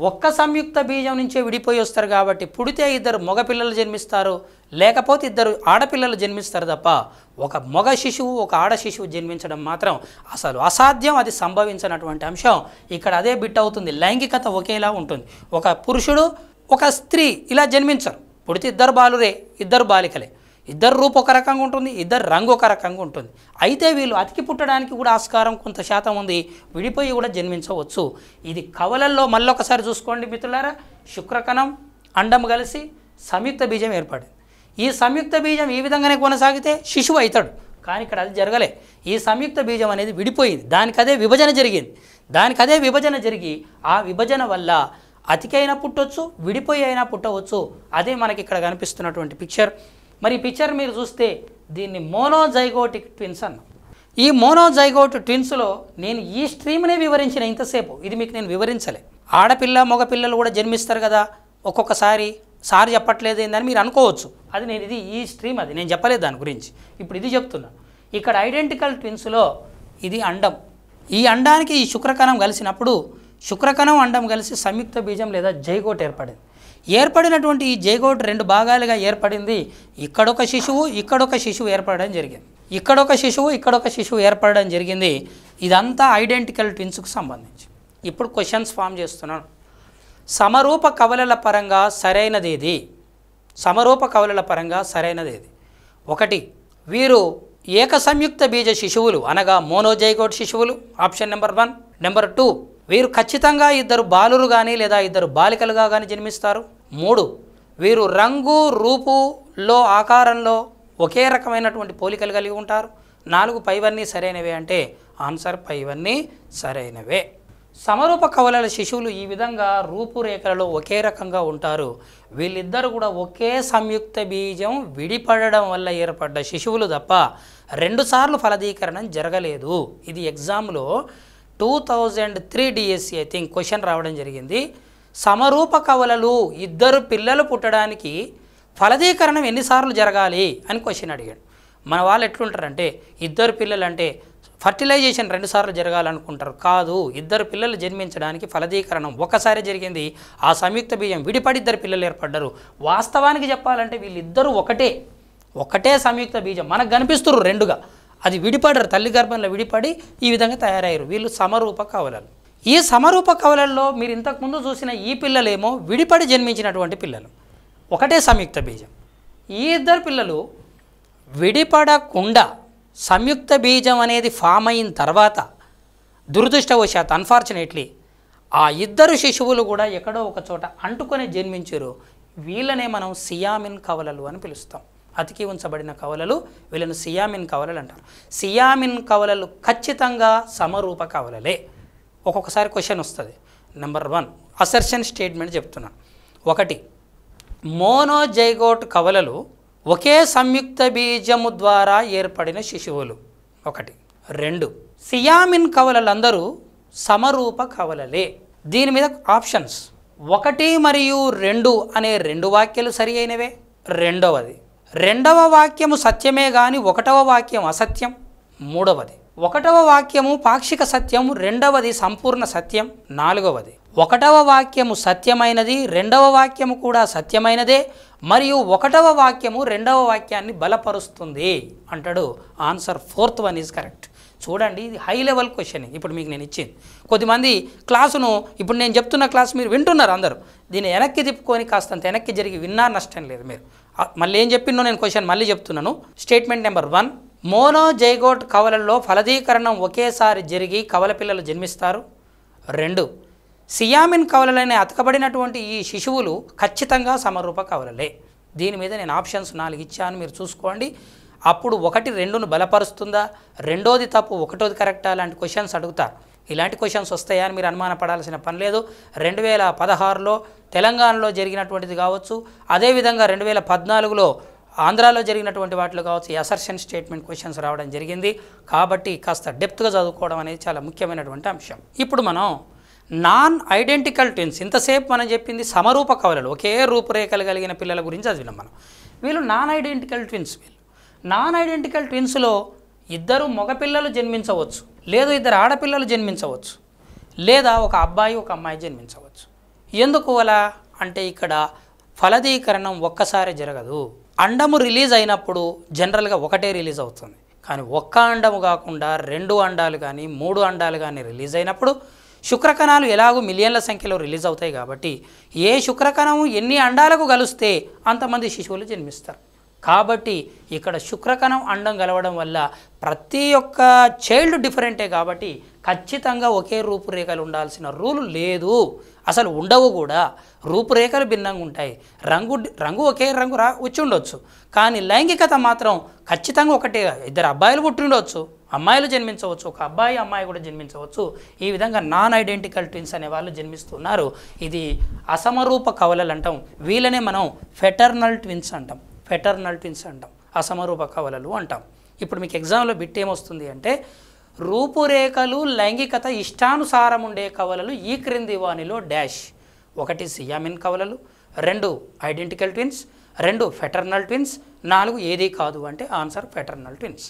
ఒక్క సంయుక్త బీజం నుంచే విడిపోయి వస్తారు కాబట్టి పుడితే ఇద్దరు మగపిల్లలు జన్మిస్తారు లేకపోతే ఇద్దరు ఆడపిల్లలు జన్మిస్తారు తప్ప ఒక మగ శిశువు ఒక ఆడ శిశువు జన్మించడం మాత్రం అసలు అసాధ్యం అది సంభవించినటువంటి అంశం ఇక్కడ అదే బిట్ అవుతుంది లైంగికత ఒకేలా ఉంటుంది ఒక పురుషుడు ఒక స్త్రీ ఇలా జన్మించరు పుడితే ఇద్దరు బాలురే ఇద్దరు బాలికలే ఇద్దరు రూపు ఒక రకంగా ఉంటుంది ఇద్దరు రంగు ఒక రకంగా ఉంటుంది అయితే వీళ్ళు అతికి పుట్టడానికి కూడా ఆస్కారం కొంత శాతం ఉంది విడిపోయి కూడా జన్మించవచ్చు ఇది కవలల్లో మళ్ళొకసారి చూసుకోండి మిత్రులారా శుక్రకణం అండం కలిసి సంయుక్త బీజం ఏర్పడింది ఈ సంయుక్త బీజం ఈ విధంగానే కొనసాగితే శిశువు అవుతాడు కానీ ఇక్కడ అది జరగలే ఈ సంయుక్త బీజం అనేది విడిపోయింది దానికి అదే విభజన జరిగింది దానికి అదే విభజన జరిగి ఆ విభజన వల్ల అతికైనా పుట్టవచ్చు విడిపోయి అయినా పుట్టవచ్చు అదే మనకి ఇక్కడ కనిపిస్తున్నటువంటి పిక్చర్ మరి ఈ పిక్చర్ మీరు చూస్తే దీన్ని మోనోజైగోటిక్ ట్విన్స్ అన్నాం ఈ మోనోజైగోట్ ట్విన్స్లో నేను ఈ స్ట్రీమ్నే వివరించిన ఇంతసేపు ఇది మీకు నేను వివరించలే ఆడపిల్ల మగపిల్లలు కూడా జన్మిస్తారు కదా ఒక్కొక్కసారి సార్ చెప్పట్లేదు ఏందని మీరు అనుకోవచ్చు అది నేను ఇది ఈ స్ట్రీమ్ అది నేను చెప్పలేదు దాని గురించి ఇప్పుడు ఇది చెప్తున్నాను ఇక్కడ ఐడెంటికల్ ట్విన్స్లో ఇది అండం ఈ అండానికి ఈ శుక్రకణం కలిసినప్పుడు శుక్రకణం అండం కలిసి సంయుక్త బీజం లేదా జైగోట్ ఏర్పడింది ఏర్పడినటువంటి ఈ జైగోట్ రెండు భాగాలుగా ఏర్పడింది ఇక్కడొక శిశువు ఇక్కడొక శిశువు ఏర్పడడం జరిగింది ఇక్కడొక శిశువు ఇక్కడొక శిశువు ఏర్పడడం జరిగింది ఇదంతా ఐడెంటికల్ ట్విన్స్కు సంబంధించి ఇప్పుడు క్వశ్చన్స్ ఫామ్ చేస్తున్నాను సమరూప కవలల పరంగా సరైనదేది సమరూప కవలల పరంగా సరైనదేది ఒకటి వీరు ఏక సంయుక్త బీజ శిశువులు అనగా మోనోజైగోట్ శిశువులు option number one number two వీరు ఖచ్చితంగా ఇద్దరు బాలురు కానీ లేదా ఇద్దరు బాలికలుగా కానీ జన్మిస్తారు మూడు వీరు రంగు రూపులో ఆకారంలో ఒకే రకమైనటువంటి పోలికలు కలిగి ఉంటారు నాలుగు పైవన్నీ సరైనవే అంటే ఆన్సర్ పైవన్నీ సరైనవే సమరూప కవలల శిశువులు ఈ విధంగా రూపురేఖలలో ఒకే రకంగా ఉంటారు వీళ్ళిద్దరు కూడా ఒకే సంయుక్త బీజం విడిపడడం వల్ల ఏర్పడ్డ శిశువులు తప్ప రెండుసార్లు ఫలదీకరణం జరగలేదు ఇది ఎగ్జామ్లో two thousand three DSC I think question రావడం జరిగింది సమరూప కవలలు ఇద్దరు పిల్లలు పుట్టడానికి ఫలదీకరణం ఎన్నిసార్లు జరగాలి అని క్వశ్చన్ అడిగాడు మన వాళ్ళు ఎట్లుంటారంటే ఇద్దరు పిల్లలు అంటే ఫర్టిలైజేషన్ రెండుసార్లు జరగాలనుకుంటారు కాదు ఇద్దరు పిల్లలు జన్మించడానికి ఫలదీకరణం ఒకసారి జరిగింది ఆ సంయుక్త బీజం విడిపడి ఇద్దరు పిల్లలు ఏర్పడ్డారు వాస్తవానికి చెప్పాలంటే వీళ్ళిద్దరూ ఒకటే ఒకటే సంయుక్త బీజం మనకు కనిపిస్తున్నారు రెండుగా అది విడిపడరు తల్లి గర్భంలో విడిపడి ఈ విధంగా తయారయ్యారు వీళ్ళు సమరూప కవలలు ఈ సమరూప కవలల్లో మీరు ఇంతకుముందు చూసిన ఈ పిల్లలేమో విడిపడి జన్మించినటువంటి పిల్లలు ఒకటే సంయుక్త బీజం ఈ ఇద్దరు పిల్లలు విడిపడకుండా సంయుక్త బీజం అనేది ఫామ్ అయిన తర్వాత దురదృష్టవశాత్ అన్ఫార్చునేట్లీ ఆ ఇద్దరు శిశువులు కూడా ఎక్కడో ఒక చోట అంటుకొని జన్మించారు వీళ్ళనే మనం సియామిన్ కవలలు అని పిలుస్తాం అతికి ఉంచబడిన కవలలు వీళ్ళను సియామిన్ కవలలు అంటారు సియామిన్ కవలలు ఖచ్చితంగా సమరూప కవలలే ఒక్కొక్కసారి క్వశ్చన్ వస్తుంది నెంబర్ వన్ అసర్షన్ స్టేట్మెంట్ చెప్తున్నాను ఒకటి మోనోజైగోట్ కవలలు ఒకే సంయుక్త బీజము ద్వారా ఏర్పడిన శిశువులు ఒకటి రెండు సియామిన్ కవలలందరూ సమరూప కవలలే దీని మీద ఆప్షన్స్ ఒకటి మరియు రెండు అనే రెండు వాక్యాలు సరి అయినవే రెండవది రెండవ వాక్యము సత్యమే గాని ఒకటవ వాక్యం అసత్యం మూడవది ఒకటవ వాక్యము పాక్షిక సత్యం రెండవది సంపూర్ణ సత్యం నాలుగవది ఒకటవ వాక్యము సత్యమైనది రెండవ వాక్యము కూడా సత్యమైనదే మరియు ఒకటవ వాక్యము రెండవ వాక్యాన్ని బలపరుస్తుంది అంటాడు answer fourth one is correct చూడండి ఇది హై లెవెల్ క్వశ్చన్ ఇప్పుడు మీకు నేను ఇచ్చింది కొద్దిమంది క్లాసును ఇప్పుడు నేను చెప్తున్న క్లాస్ మీరు వింటున్నారు అందరూ దీన్ని వెనక్కి తిప్పుకొని కాస్తంత వెనక్కి జరిగి విన్నా నష్టం లేదు మీరు ఆ, మళ్ళీ ఏం చెప్పినో నేను క్వశ్చన్ మళ్ళీ చెప్తున్నాను స్టేట్మెంట్ నెంబర్ వన్ మోనోజైగోట్ కవలల్లో ఫలదీకరణం ఒకేసారి జరిగి కవల పిల్లలు జన్మిస్తారు రెండు సియామిన్ కవలలనే అతకబడినటువంటి ఈ శిశువులు ఖచ్చితంగా సమరూప కవలలే దీని మీద నేను ఆప్షన్స్ నాలుగు ఇచ్చాను మీరు చూసుకోండి అప్పుడు ఒకటి రెండును బలపరుస్తుందా రెండోది తప్పు ఒకటోది కరెక్టా లాంటి క్వశ్చన్స్ అడుగుతారు ఇలాంటి క్వశ్చన్స్ వస్తాయా అని మీరు అనుమానపడాల్సిన పని లేదు రెండు వేల పదహారులో తెలంగాణలో జరిగినటువంటిది కావచ్చు అదేవిధంగా రెండు వేల పద్నాలుగులో ఆంధ్రాలో జరిగినటువంటి వాటిలో కావచ్చు ఈ అసర్షన్ స్టేట్మెంట్ క్వశ్చన్స్ రావడం జరిగింది కాబట్టి కాస్త డెప్త్గా చదువుకోవడం అనేది చాలా ముఖ్యమైనటువంటి అంశం ఇప్పుడు మనం నాన్ ఐడెంటికల్ ట్విన్స్ ఇంతసేపు మనం చెప్పింది సమరూప కవలలు ఒకే రూపురేఖలు కలిగిన పిల్లల గురించి చదివినాం మనం వీళ్ళు నాన్ ఐడెంటికల్ ట్విన్స్ వీళ్ళు నాన్ ఐడెంటికల్ ట్విన్స్లో ఇద్దరు మగపిల్లలు జన్మించవచ్చు లేదు ఇద్దరు ఆడపిల్లలు జన్మించవచ్చు లేదా ఒక అబ్బాయి ఒక అమ్మాయి జన్మించవచ్చు ఎందుకు అలా అంటే ఇక్కడ ఫలదీకరణం ఒక్కసారి జరగదు అండము రిలీజ్ అయినప్పుడు జనరల్గా ఒకటే రిలీజ్ అవుతుంది కానీ ఒక్క అండము కాకుండా రెండు అండాలు కానీ మూడు అండాలు కానీ రిలీజ్ అయినప్పుడు శుక్రకణాలు ఎలాగో మిలియన్ల సంఖ్యలో రిలీజ్ అవుతాయి కాబట్టి ఏ శుక్రకణము ఎన్ని అండాలకు కలిస్తే అంతమంది శిశువులు జన్మిస్తారు కాబట్టి ఇక్కడ శుక్రకణం అండం కలవడం వల్ల ప్రతి ఒక్క చైల్డ్ డిఫరెంటే కాబట్టి ఖచ్చితంగా ఒకే రూపురేఖలు ఉండాల్సిన రూలు లేదు అసలు ఉండవు కూడా రూపురేఖలు భిన్నంగా ఉంటాయి రంగు రంగు ఒకే రంగు రా వచ్చి ఉండొచ్చు కానీ లైంగికత మాత్రం ఖచ్చితంగా ఒకటే ఇద్దరు అబ్బాయిలు పుట్టి ఉండొచ్చు అమ్మాయిలు జన్మించవచ్చు ఒక అబ్బాయి అమ్మాయి కూడా జన్మించవచ్చు ఈ విధంగా నాన్ ఐడెంటికల్ ట్విన్స్ అనే వాళ్ళు జన్మిస్తున్నారు ఇది అసమరూప కవలలు అంటాం వీళ్ళనే మనం ఫెటర్నల్ ట్విన్స్ అంటాం ఫెటర్నల్ ట్విన్స్ అంటాం అసమరూప కవలలు అంటాం ఇప్పుడు మీకు ఎగ్జామ్లో బిట్ ఏమొస్తుంది అంటే రూపురేఖలు లైంగికత ఇష్టానుసారం ఉండే కవలలు ఈ క్రింది వానిలో డాష్ ఒకటి సియామిన్ కవలలు రెండు ఐడెంటికల్ ట్విన్స్ రెండు ఫెటర్నల్ ట్విన్స్ నాలుగు ఏది కాదు అంటే ఆన్సర్ ఫెటర్నల్ ట్విన్స్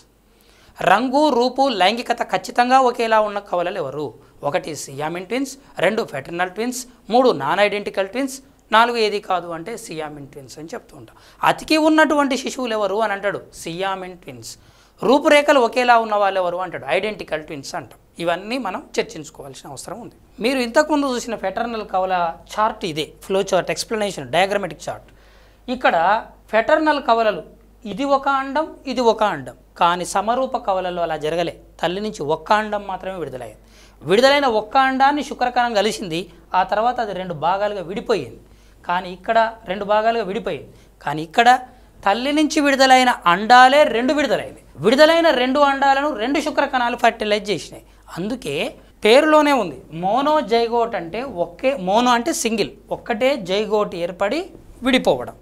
రంగు రూపు లైంగికత ఖచ్చితంగా ఒకేలా ఉన్న కవలలు ఎవరు ఒకటి సియామిన్ ట్విన్స్ రెండు ఫెటర్నల్ ట్విన్స్ మూడు నాన్ ఐడెంటికల్ ట్విన్స్ నాలుగు ఏది కాదు అంటే సియామిన్ ట్విన్స్ అని చెప్తూ ఉంటాం అతికి ఉన్నటువంటి శిశువులు ఎవరు అని అంటాడు సియామిన్ ట్విన్స్ రూపురేఖలు ఒకేలా ఉన్న వాళ్ళు ఎవరు అంటాడు ఐడెంటికల్ ట్విన్స్ అంటాం ఇవన్నీ మనం చర్చించుకోవాల్సిన అవసరం ఉంది మీరు ఇంతకుముందు చూసిన ఫెటర్నల్ కవల చార్ట్ ఇదే flow chart explanation diagrammatic chart ఇక్కడ ఫెటర్నల్ కవలలు ఇది ఒక అండం ఇది ఒక అండం కానీ సమరూప కవలలో అలా జరగలే తల్లి నుంచి ఒక్క అండం మాత్రమే విడుదలయ్యింది విడుదలైన ఒక్క అండాన్ని శుక్రకణం కలిసింది ఆ తర్వాత అది రెండు భాగాలుగా విడిపోయింది కానీ ఇక్కడ రెండు భాగాలుగా విడిపోయింది కానీ ఇక్కడ తల్లి నుంచి విడుదలైన అండాలే రెండు విడుదలైనవి విడుదలైన రెండు అండాలను రెండు శుక్రకణాలు ఫర్టిలైజ్ చేసినాయి అందుకే పేరులోనే ఉంది మోనో జైగోట్ అంటే ఒకే మోనో అంటే సింగిల్ ఒక్కటే జైగోట్ ఏర్పడి విడిపోవడం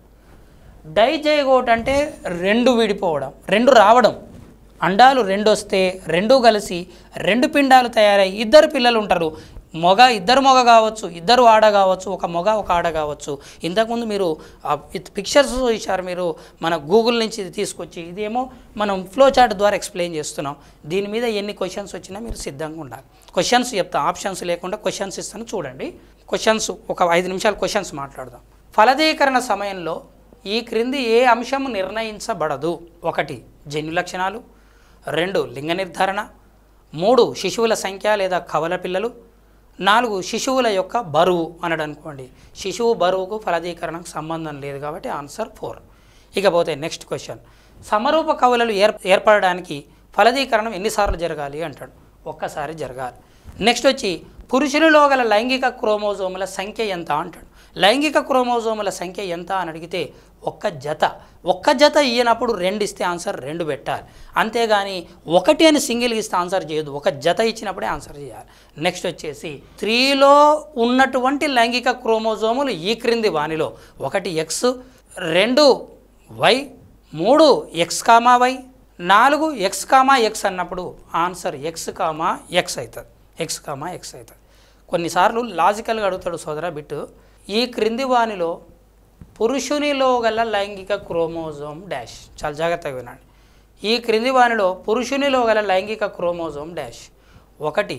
డైజైగోట్ అంటే రెండు విడిపోవడం రెండు రావడం అండాలు రెండు వస్తే రెండు కలిసి రెండు పిండాలు తయారై ఇద్దరు పిల్లలు ఉంటారు మొగ ఇద్దరు మొగ కావచ్చు ఇద్దరు ఆడ కావచ్చు ఒక మొగ ఒక ఆడ కావచ్చు ఇంతకుముందు మీరు పిక్చర్స్ ఇచ్చారు మీరు మన గూగుల్ నుంచి ఇది తీసుకొచ్చి ఇదేమో మనం ఫ్లో చార్ట్ ద్వారా ఎక్స్ప్లెయిన్ చేస్తున్నాం దీని మీద ఎన్ని క్వశ్చన్స్ వచ్చినా మీరు సిద్ధంగా ఉండాలి క్వశ్చన్స్ చెప్తా ఆప్షన్స్ లేకుండా క్వశ్చన్స్ ఇస్తాను చూడండి క్వశ్చన్స్ ఒక ఐదు నిమిషాలు క్వశ్చన్స్ మాట్లాడదాం ఫలదీకరణ సమయంలో ఈ క్రింది ఏ అంశం నిర్ణయించబడదు ఒకటి జన్యు లక్షణాలు రెండు లింగ నిర్ధారణ మూడు శిశువుల సంఖ్య లేదా కవల పిల్లలు నాలుగు శిశువుల యొక్క బరువు అనడు అనుకోండి శిశువు బరువుకు ఫలదీకరణకు సంబంధం లేదు కాబట్టి ఆన్సర్ ఫోర్ ఇకపోతే నెక్స్ట్ క్వశ్చన్ సమరూప కవులలు ఏర్ ఏర్పడడానికి ఫలదీకరణం ఎన్నిసార్లు జరగాలి అంటాడు ఒక్కసారి జరగాలి నెక్స్ట్ వచ్చి పురుషునిలో గల లైంగిక క్రోమోజోముల సంఖ్య ఎంత అంటాడు లైంగిక క్రోమోజోముల సంఖ్య ఎంత అని అడిగితే ఒక్క జత ఒక్క జత ఇయ్యనప్పుడు రెండు ఇస్తే ఆన్సర్ రెండు పెట్టాలి అంతేగాని ఒకటి అని సింగిల్ ఇస్తే ఆన్సర్ చేయదు ఒక జత ఇచ్చినప్పుడే ఆన్సర్ చేయాలి నెక్స్ట్ వచ్చేసి స్త్రీలో ఉన్నటువంటి లైంగిక క్రోమోజోములు ఈ క్రింది వానిలో ఒకటి ఎక్స్ రెండు వై మూడు ఎక్స్ కామా వై నాలుగు ఎక్స్ కామా ఎక్స్ అన్నప్పుడు ఆన్సర్ ఎక్స్ కామా ఎక్స్ అవుతుంది ఎక్స్ కామా ఎక్స్ అవుతుంది కొన్నిసార్లు లాజికల్గా అడుగుతాడు సోదర బిట్టు ఈ క్రింది వానిలో పురుషునిలో గల లైంగిక క్రోమోజోమ్ డాష్ చాలా జాగ్రత్తగా వినండి ఈ క్రింది వానిలో పురుషునిలో గల లైంగిక క్రోమోజోమ్ డాష్ ఒకటి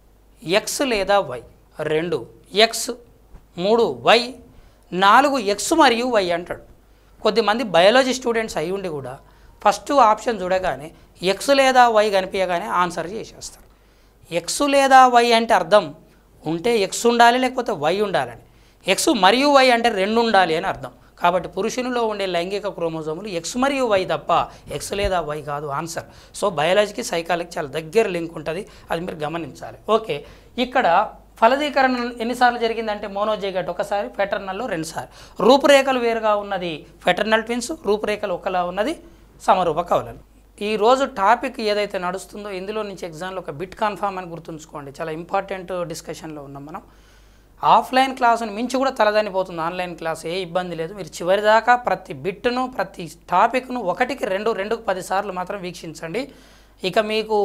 ఎక్స్ లేదా వై రెండు ఎక్స్ మూడు వై నాలుగు ఎక్స్ మరియు వై అంటాడు కొద్దిమంది బయాలజీ స్టూడెంట్స్ అయి ఉండి కూడా ఫస్ట్ ఆప్షన్ చూడగానే ఎక్స్ లేదా వై కనిపించగానే ఆన్సర్ చేసేస్తారు ఎక్స్ లేదా వై అంటే అర్థం ఉంటే ఎక్స్ ఉండాలి లేకపోతే వై ఉండాలని ఎక్స్ మరియు వై అంటే రెండు ఉండాలి అని అర్థం కాబట్టి పురుషునిలో ఉండే లైంగిక క్రోమోజోములు ఎక్స్ మరియు వై తప్ప ఎక్స్ లేదా వై కాదు ఆన్సర్ సో బయాలజీకి సైకాలజీకి చాలా దగ్గర లింక్ ఉంటుంది అది మీరు గమనించాలి ఓకే ఇక్కడ ఫలదీకరణ ఎన్నిసార్లు జరిగిందంటే మోనోజైగట్ ఒకసారి ఫెటర్నల్లో రెండుసార్లు రూపురేఖలు వేరుగా ఉన్నది ఫెటర్నల్ ట్విన్స్ రూపురేఖలు ఒకలా ఉన్నది సమరూప కవలలు ఈ రోజు టాపిక్ ఏదైతే నడుస్తుందో ఇందులో నుంచి ఎగ్జామ్లో ఒక బిట్ కన్ఫామ్ అని గుర్తుంచుకోండి చాలా ఇంపార్టెంట్ డిస్కషన్లో ఉన్నాం మనం ఆఫ్లైన్ క్లాసుని మించి కూడా తలదనిపోతుంది ఆన్లైన్ క్లాస్ ఏ ఇబ్బంది లేదు మీరు చివరిదాకా ప్రతి బిట్ను ప్రతి టాపిక్ను ఒకటికి రెండు రెండుకు పదిసార్లు మాత్రం వీక్షించండి ఇక మీకు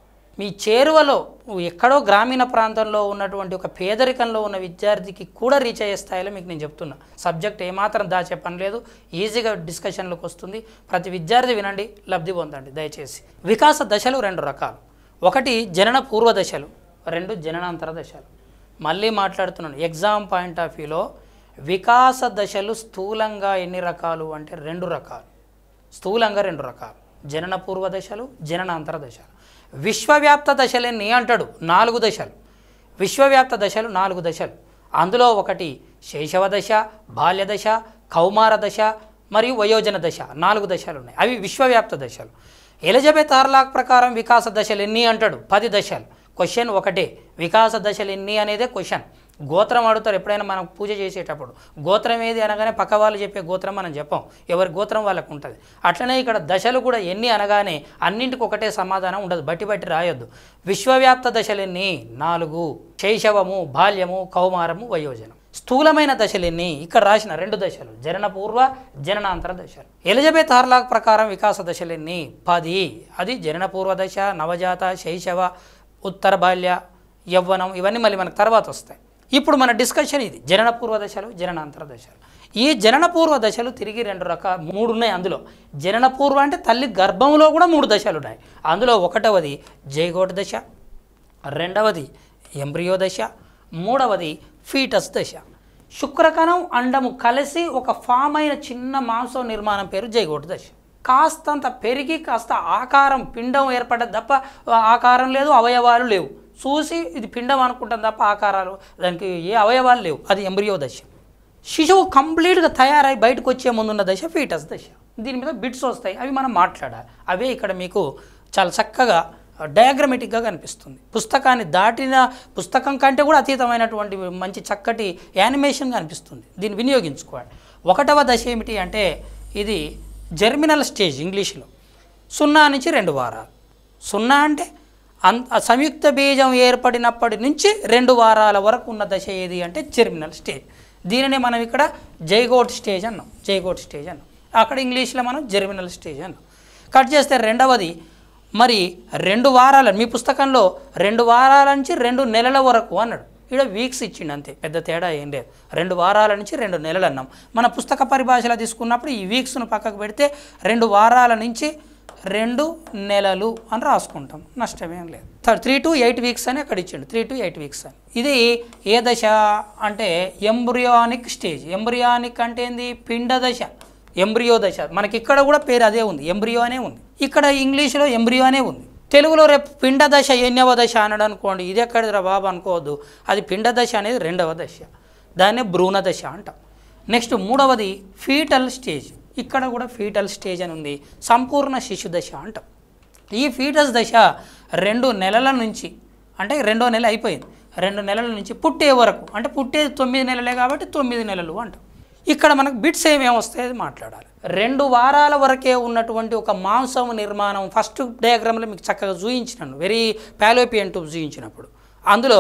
మీ చేరువలో ఎక్కడో గ్రామీణ ప్రాంతంలో ఉన్నటువంటి ఒక పేదరికంలో ఉన్న విద్యార్థికి కూడా రీచ్ అయ్యే స్థాయిలో మీకు నేను చెప్తున్నా సబ్జెక్ట్ ఏమాత్రం దాచే పని లేదు ఈజీగా డిస్కషన్లోకి వస్తుంది ప్రతి విద్యార్థి వినండి లబ్ధి పొందండి దయచేసి వికాస దశలు రెండు రకాలు ఒకటి జనన పూర్వ దశలు రెండు జననాంతర దశలు మళ్ళీ మాట్లాడుతున్నాను ఎగ్జామ్ పాయింట్ ఆఫ్ వ్యూలో వికాస దశలు స్థూలంగా ఎన్ని రకాలు అంటే రెండు రకాలు స్థూలంగా రెండు రకాలు జనన పూర్వ దశలు జననాంతర దశలు విశ్వవ్యాప్త దశలు ఎన్ని అంటాడు నాలుగు దశలు విశ్వవ్యాప్త దశలు నాలుగు దశలు అందులో ఒకటి శైశవ దశ బాల్య దశ కౌమార దశ మరియు వయోజన దశ నాలుగు దశలు ఉన్నాయి అవి విశ్వవ్యాప్త దశలు ఎలిజబెత్ హార్లాక్ ప్రకారం వికాస దశలు ఎన్ని అంటాడు పది దశలు క్వశ్చన్ ఒకటే వికాస దశలు ఎన్ని అనేదే క్వశ్చన్ గోత్రం అడుగుతారు ఎప్పుడైనా మనం పూజ చేసేటప్పుడు గోత్రం ఏది అనగానే పక్క వాళ్ళు చెప్పే గోత్రం మనం చెప్పాం ఎవరి గోత్రం వాళ్ళకు ఉంటుంది అట్లనే ఇక్కడ దశలు కూడా ఎన్ని అనగానే అన్నింటికి ఒకటే సమాధానం ఉండదు బట్టి బట్టి రాయొద్దు విశ్వవ్యాప్త దశలు ఎన్ని నాలుగు శైశవము బాల్యము కౌమారము వయోజనం స్థూలమైన దశలెన్ని ఇక్కడ రాసిన రెండు దశలు జనన పూర్వ జననాంతర దశలు ఎలిజబెత్ హార్లాక్ ప్రకారం వికాస దశలెన్ని పది అది జనన పూర్వ దశ నవజాత శైశవ ఉత్తర బాల్య యవ్వనం ఇవన్నీ మళ్ళీ మనకు తర్వాత వస్తాయి ఇప్పుడు మన డిస్కషన్ ఇది జనన పూర్వ దశలు జననాంతర దశలు ఈ జనన పూర్వ దశలు తిరిగి రెండు రకాల మూడు ఉన్నాయి అందులో జనన పూర్వ అంటే తల్లి గర్భంలో కూడా మూడు దశలు ఉన్నాయి అందులో ఒకటవది జైగోట్ దశ రెండవది ఎంబ్రియో దశ మూడవది ఫీటస్ దశ శుక్రకణం అండము కలిసి ఒక ఫామ్ అయిన చిన్న మాంసం నిర్మాణం పేరు జైగోటు దశ కాస్తంత పెరిగి కాస్త ఆకారం పిండం ఏర్పడ్డది తప్ప ఆకారం లేదు అవయవాలు లేవు చూసి ఇది పిండం అనుకుంటాం తప్ప ఆకారాలు దానికి ఏ అవయవాలు లేవు అది ఎంబ్రియో దశ శిశువు కంప్లీట్గా తయారై బయటకు వచ్చే ముందున్న దశ ఫీటస్ దశ దీని మీద బిట్స్ వస్తాయి అవి మనం మాట్లాడాలి అవే ఇక్కడ మీకు చాలా చక్కగా డయాగ్రమెటిక్గా కనిపిస్తుంది పుస్తకాన్ని దాటిన పుస్తకం కంటే కూడా అతీతమైనటువంటి మంచి చక్కటి యానిమేషన్ కనిపిస్తుంది దీన్ని వినియోగించుకోవాలి ఒకటవ దశ ఏమిటి అంటే ఇది జెర్మినల్ స్టేజ్ ఇంగ్లీష్లో సున్నా నుంచి రెండు వారాలు సున్నా అంటే అన్ సంయుక్త బీజం ఏర్పడినప్పటి నుంచి రెండు వారాల వరకు ఉన్న దశ ఏది అంటే జెర్మినల్ స్టేజ్ దీనినే మనం ఇక్కడ జైగోట్ స్టేజ్ అన్నాం జైగోట్ స్టేజ్ అన్నాం అక్కడ ఇంగ్లీష్లో మనం జెర్మినల్ స్టేజ్ అన్నాం కట్ చేస్తే రెండవది మరి రెండు వారాల మీ పుస్తకంలో రెండు వారాల నుంచి రెండు నెలల వరకు అన్నాడు ఇక్కడ వీక్స్ ఇచ్చిండు అంతే పెద్ద తేడా ఏం లేదు రెండు వారాల నుంచి రెండు నెలలు అన్నాం మన పుస్తక పరిభాషలో తీసుకున్నప్పుడు ఈ వీక్స్ను పక్కకు పెడితే రెండు వారాల నుంచి రెండు నెలలు అని రాసుకుంటాం నష్టమేం లేదు third three to eight weeks అని అక్కడ ఇచ్చిండు త్రీ టు ఎయిట్ వీక్స్ అని ఇది ఏ దశ అంటే ఎంబ్రియానిక్ స్టేజ్ ఎంబ్రియానిక్ అంటే ఏంది పిండ దశ ఎంబ్రియో దశ మనకి ఇక్కడ కూడా పేరు అదే ఉంది ఎంబ్రియో అనే ఉంది ఇక్కడ ఇంగ్లీష్లో ఎంబ్రియో అనే ఉంది తెలుగులో రేపు పిండ దశ ఎన్నవ దశ అన్నాడు అనుకోండి ఇది ఎక్కడిదిరా బాబు అనుకోవద్దు అది పిండ దశ అనేది రెండవ దశ దాన్నే భ్రూణ దశ అంటాం నెక్స్ట్ మూడవది ఫీటల్ స్టేజ్ ఇక్కడ కూడా ఫీటల్ స్టేజ్ అని ఉంది సంపూర్ణ శిశు దశ అంటాం ఈ ఫీటస్ దశ రెండు నెలల నుంచి అంటే రెండో నెల అయిపోయింది రెండు నెలల నుంచి పుట్టే వరకు అంటే పుట్టేది తొమ్మిది నెలలే కాబట్టి తొమ్మిది నెలలు అంటాం ఇక్కడ మనకు బిట్స్ ఏమేమి వస్తాయి అది మాట్లాడాలి రెండు వారాల వరకే ఉన్నటువంటి ఒక మాంసం నిర్మాణం ఫస్ట్ డయాగ్రామ్లో మీకు చక్కగా చూపించినాను వెరీ పాలోపియన్ ట్యూబ్ చూపించినప్పుడు అందులో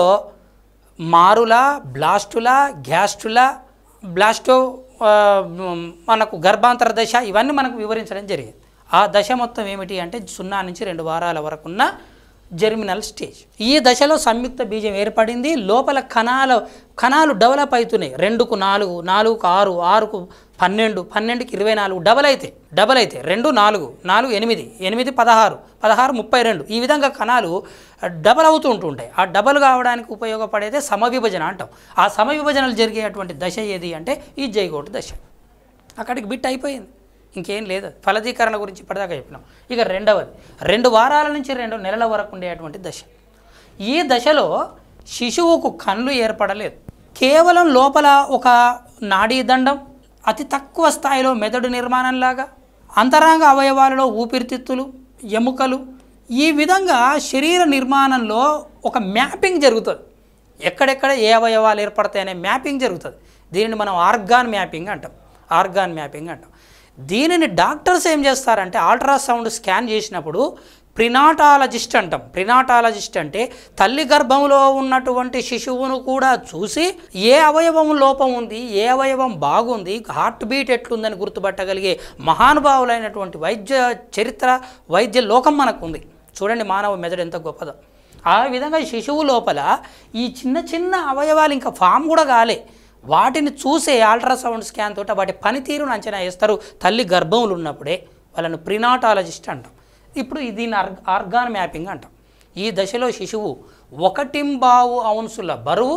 మారుల బ్లాస్టుల గ్యాస్టుల బ్లాస్టో ఆ, మనకు గర్భాంతర దశ ఇవన్నీ మనకు వివరించడం జరిగింది ఆ దశ మొత్తం ఏమిటి అంటే సున్నా నుంచి రెండు వారాల వరకు ఉన్న జెర్మినల్ స్టేజ్ ఈ దశలో సంయుక్త బీజం ఏర్పడింది లోపల కణాలు కణాలు డెవలప్ అవుతున్నాయి రెండుకు నాలుగు నాలుగుకు ఆరు ఆరుకు పన్నెండు పన్నెండుకి ఇరవై నాలుగు డబల్ అయితే డబల్ అయితే రెండు నాలుగు నాలుగు ఎనిమిది ఎనిమిది పదహారు పదహారు ముప్పై రెండు ఈ విధంగా కణాలు డబల్ అవుతూ ఉంటుంటాయి ఆ డబల్ కావడానికి ఉపయోగపడేదే సమవిభజన అంటాం ఆ సమవిభజనలు జరిగేటువంటి దశ ఏది అంటే ఈ జైగోటు దశ అక్కడికి బిట్ అయిపోయింది ఇంకేం లేదు ఫలదీకరణ గురించి ఇప్పటిదాకా చెప్పినాం ఇక రెండవది రెండు వారాల నుంచి రెండు నెలల వరకు ఉండేటువంటి దశ ఈ దశలో శిశువుకు కళ్ళు ఏర్పడలేదు కేవలం లోపల ఒక నాడీ దండం అతి తక్కువ స్థాయిలో మెదడు నిర్మాణంలాగా అంతరాంగ అవయవాలలో ఊపిరితిత్తులు ఎముకలు ఈ విధంగా శరీర నిర్మాణంలో ఒక మ్యాపింగ్ జరుగుతుంది ఎక్కడెక్కడ ఏ అవయవాలు ఏర్పడతాయి అనే మ్యాపింగ్ జరుగుతుంది దీనిని మనం ఆర్గాన్ మ్యాపింగ్ అంటాం ఆర్గాన్ మ్యాపింగ్ అంటాం దీనిని డాక్టర్స్ ఏం చేస్తారంటే అల్ట్రాసౌండ్ స్కాన్ చేసినప్పుడు ప్రినాటాలజిస్ట్ అంటాం ప్రినాటాలజిస్ట్ అంటే తల్లి గర్భంలో ఉన్నటువంటి శిశువును కూడా చూసి ఏ అవయవం లోపం ఉంది ఏ అవయవం బాగుంది హార్ట్ బీట్ ఎట్లుందని గుర్తుపట్టగలిగే మహానుభావులైనటువంటి వైద్య చరిత్ర వైద్య లోకం మనకు ఉంది చూడండి మానవ మెదడు ఎంత గొప్పదో ఆ విధంగా శిశువు లోపల ఈ చిన్న చిన్న అవయవాలు ఇంకా ఫామ్ కూడా కాలే వాటిని చూసే అల్ట్రాసౌండ్ స్కాన్ తోట వాటి పనితీరును అంచనా వేస్తారు తల్లి గర్భంలో ఉన్నప్పుడే వాళ్ళను ప్రినాటాలజిస్ట్ అంటాం ఇప్పుడు ఇది దీన్ని ఆర్ ఆర్గాన్ మ్యాపింగ్ అంటాం ఈ దశలో శిశువు ఒకటింబావు ఔన్సుల బరువు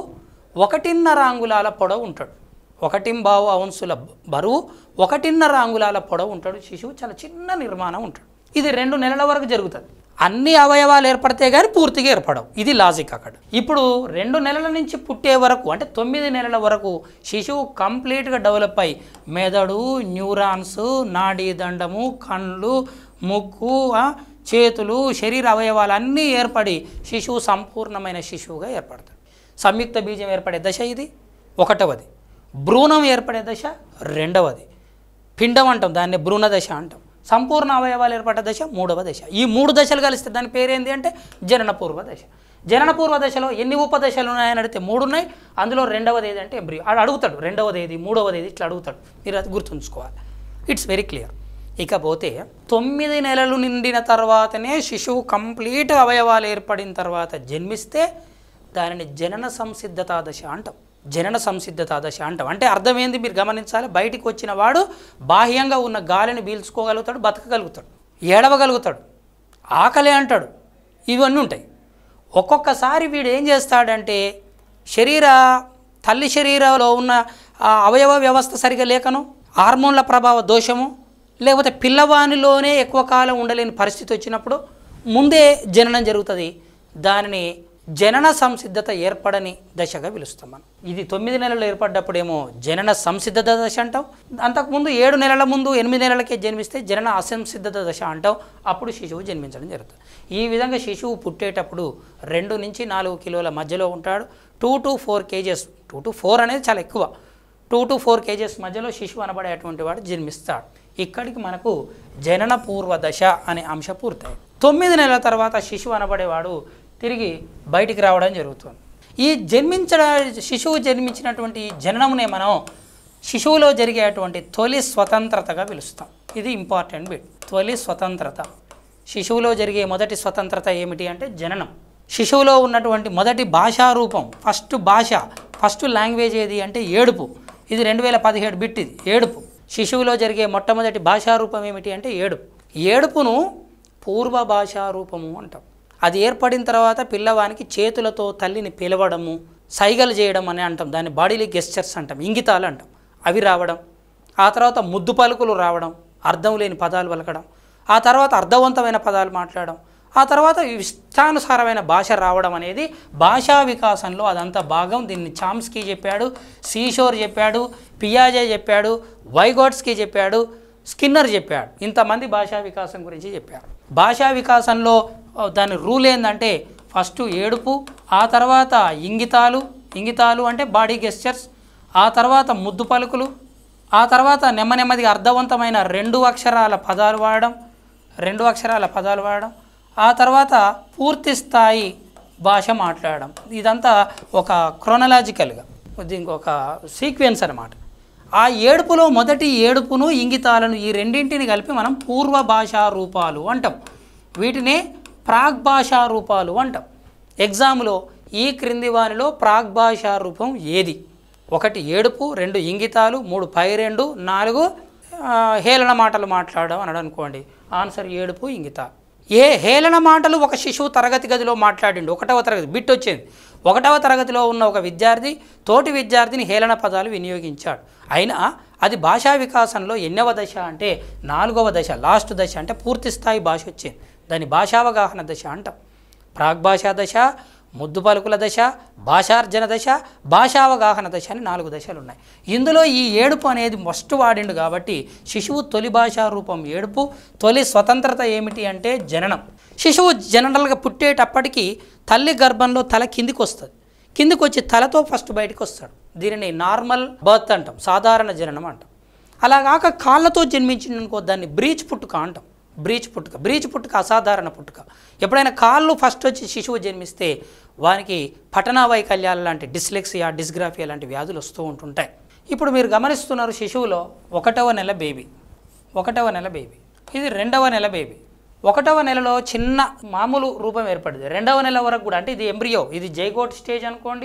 ఒకటిన్నర అంగుళాల పొడవు ఉంటాడు ఒకటింబావు ఔన్సుల బరువు ఒకటిన్నర అంగుళాల పొడవు ఉంటాడు శిశువు చాలా చిన్న నిర్మాణం ఉంటాడు ఇది రెండు నెలల వరకు జరుగుతుంది అన్ని అవయవాలు ఏర్పడితే కానీ పూర్తిగా ఏర్పడవు ఇది లాజిక్ అక్కడ ఇప్పుడు రెండు నెలల నుంచి పుట్టే వరకు అంటే తొమ్మిది నెలల వరకు శిశువు కంప్లీట్గా డెవలప్ అయి మెదడు న్యూరాన్స్ నాడీ దండము కళ్ళు ముక్కు ఆ, చేతులు శరీర అవయవాలు అన్నీ ఏర్పడి శిశువు సంపూర్ణమైన శిశువుగా ఏర్పడతాడు సంయుక్త బీజం ఏర్పడే దశ ఇది ఒకటవది భ్రూణం ఏర్పడే దశ రెండవది పిండం అంటాం దాన్ని భ్రూణ దశ అంటాం సంపూర్ణ అవయవాలు ఏర్పడే దశ మూడవ దశ ఈ మూడు దశలు కలిస్తే దాని పేరేంది అంటే జననపూర్వ దశ జననపూర్వ దశలో ఎన్ని ఉపదశలు ఉన్నాయని అడిగితే మూడు ఉన్నాయి అందులో రెండవది ఏది అంటే ఎంబ్రియో ఆడు అడుగుతాడు రెండవది ఏది మూడవది ఏది ఇట్లా అడుగుతాడు మీరు అది గుర్తుంచుకోవాలి ఇట్స్ వెరీ క్లియర్ ఇకపోతే తొమ్మిది నెలలు నిండిన తర్వాతనే శిశువు కంప్లీట్ అవయవాలు ఏర్పడిన తర్వాత జన్మిస్తే దానిని జనన సంసిద్ధతా దశ అంటాం జనన సంసిద్ధతా దశ అంటాం అంటే అర్థం ఏంది మీరు గమనించాలి బయటికి వచ్చిన వాడు బాహ్యంగా ఉన్న గాలిని పీల్చుకోగలుగుతాడు బతకగలుగుతాడు ఏడవగలుగుతాడు ఆకలి అంటాడు ఇవన్నీ ఉంటాయి ఒక్కొక్కసారి వీడు ఏం చేస్తాడంటే శరీర తల్లి శరీరంలో ఉన్న ఆ అవయవ వ్యవస్థ సరిగా లేకను హార్మోన్ల ప్రభావ దోషము లేకపోతే పిల్లవానిలోనే ఎక్కువ కాలం ఉండలేని పరిస్థితి వచ్చినప్పుడు ముందే జననం జరుగుతుంది దానిని జనన సంసిద్ధత ఏర్పడని దశగా పిలుస్తాం మనం ఇది తొమ్మిది నెలలు ఏర్పడ్డప్పుడేమో జనన సంసిద్ధత దశ అంటాం అంతకుముందు ఏడు నెలల ముందు ఎనిమిది నెలలకే జన్మిస్తే జనన అసంసిద్ధత దశ అంటాం అప్పుడు శిశువు జన్మించడం జరుగుతుంది ఈ విధంగా శిశువు పుట్టేటప్పుడు రెండు నుంచి నాలుగు కిలోల మధ్యలో ఉంటాడు two to four KGs two to four అనేది చాలా ఎక్కువ టూ టు ఫోర్ కేజెస్ మధ్యలో శిశువు అనబడేటువంటి వాడు జన్మిస్తాడు ఇక్కడికి మనకు జనన పూర్వ దశ అనే అంశం పూర్తయి తొమ్మిది నెలల తర్వాత శిశువు అనబడేవాడు తిరిగి బయటికి రావడం జరుగుతుంది ఈ జన్మించడ శిశువు జన్మించినటువంటి ఈ జననమునే మనం శిశువులో జరిగేటువంటి తొలి స్వతంత్రతగా పిలుస్తాం ఇది ఇంపార్టెంట్ బిట్ తొలి స్వతంత్రత శిశువులో జరిగే మొదటి స్వతంత్రత ఏమిటి అంటే జననం శిశువులో ఉన్నటువంటి మొదటి భాషా రూపం ఫస్ట్ భాష ఫస్ట్ లాంగ్వేజ్ ఏది అంటే ఏడుపు ఇది రెండు వేల పదిహేడు బిట్ ఇది ఏడుపు శిశువులో జరిగే మొట్టమొదటి భాషా రూపం ఏమిటి అంటే ఏడుపు ఏడుపును పూర్వ భాషా రూపము అంటాం అది ఏర్పడిన తర్వాత పిల్లవానికి చేతులతో తల్లిని పిలవడము సైగలు చేయడం అని అంటాం దాన్ని బాడీలీ గెస్చర్స్ అంటాం ఇంగితాలు అంటాం అవి రావడం ఆ తర్వాత ముద్దు పలుకులు రావడం అర్థం లేని పదాలు పలకడం ఆ తర్వాత అర్థవంతమైన పదాలు మాట్లాడడం ఆ తర్వాత ఇష్టానుసారమైన భాష రావడం అనేది భాషా వికాసంలో అదంతా భాగం దీన్ని చామ్స్కీ చెప్పాడు సీషోర్ చెప్పాడు పియాజే చెప్పాడు వైగోట్స్కీ చెప్పాడు స్కిన్నర్ చెప్పాడు ఇంతమంది భాషా వికాసం గురించి చెప్పారు భాషా వికాసంలో ఆ, దాని రూల్ ఏంటంటే ఫస్ట్ ఏడుపు ఆ తర్వాత ఇంగితాలు ఇంగితాలు అంటే బాడీ గెస్చర్స్ ఆ తర్వాత ముద్దు పలుకులు ఆ తర్వాత నెమ్మ నెమ్మదిగా అర్థవంతమైన రెండు అక్షరాల పదాలు వాడడం రెండు అక్షరాల పదాలు వాడడం ఆ తర్వాత పూర్తి స్థాయి భాష మాట్లాడడం ఇదంతా ఒక క్రొనలాజికల్గా దీనికి ఒక సీక్వెన్స్ అనమాట ఆ ఏడుపులో మొదటి ఏడుపును ఇంగితాలను ఈ రెండింటిని కలిపి మనం పూర్వ భాషా రూపాలు అంటాం వీటినే ప్రాగ్ భాషా రూపాలు అంటాం ఎగ్జామ్లో ఈ క్రింది వానిలో ప్రాగ్ భాషా రూపం ఏది ఒకటి ఏడుపు రెండు ఇంగితాలు మూడు పై రెండు నాలుగు ఆ, హేళన మాటలు మాట్లాడడం అనడం అనుకోండి ఆన్సర్ ఏడుపు ఇంగితాలు ఏ హేళన మాటలు ఒక శిశువు తరగతి గదిలో మాట్లాడిండు ఒకటవ తరగతి బిట్ వచ్చింది ఒకటవ తరగతిలో ఉన్న ఒక విద్యార్థి తోటి విద్యార్థిని హేళన పదాలు వినియోగించాడు అయినా అది భాషా వికాసంలో ఎన్నవ దశ అంటే నాలుగవ దశ లాస్ట్ దశ అంటే పూర్తి స్థాయి భాష వచ్చింది దాని భాషావగాహన దశ అంటాం ప్రాగ్భాషా దశ ముద్దు పలుకుల దశ భాషార్జన దశ భాషావగాహన దశ అని నాలుగు దశలు ఉన్నాయి ఇందులో ఈ ఏడుపు అనేది మస్ట్ వాడిండు కాబట్టి శిశువు తొలి భాషా రూపం ఏడుపు తొలి స్వతంత్రత ఏమిటి అంటే జననం శిశువు జనరల్గా పుట్టేటప్పటికి తల్లి గర్భంలో తల కిందికి వస్తుంది కిందికి వచ్చి తలతో ఫస్ట్ బయటకు వస్తాడు దీనిని నార్మల్ బర్త్ అంటాం సాధారణ జననం అంటాం అలా కాక కాళ్ళతో జన్మించిందనుకో దాన్ని బ్రీచ్ పుట్టుక అంటాం బ్రీచ్ పుట్టుక బ్రీచ్ పుట్టుక అసాధారణ పుట్టుక ఎప్పుడైనా కాళ్ళు ఫస్ట్ వచ్చి శిశువు జన్మిస్తే వానికి పఠన వైకల్యాలు లాంటి డిస్లెక్సియా డిస్గ్రాఫియా లాంటి వ్యాధులు వస్తూ ఉంటుంటాయి ఇప్పుడు మీరు గమనిస్తున్నారు శిశువులో ఒకటవ నెల బేబీ ఒకటవ నెల బేబీ ఇది రెండవ నెల బేబీ ఒకటవ నెలలో చిన్న మామూలు రూపం ఏర్పడింది రెండవ నెల వరకు కూడా అంటే ఇది ఎంబ్రియో ఇది జైగోట్ స్టేజ్ అనుకోండి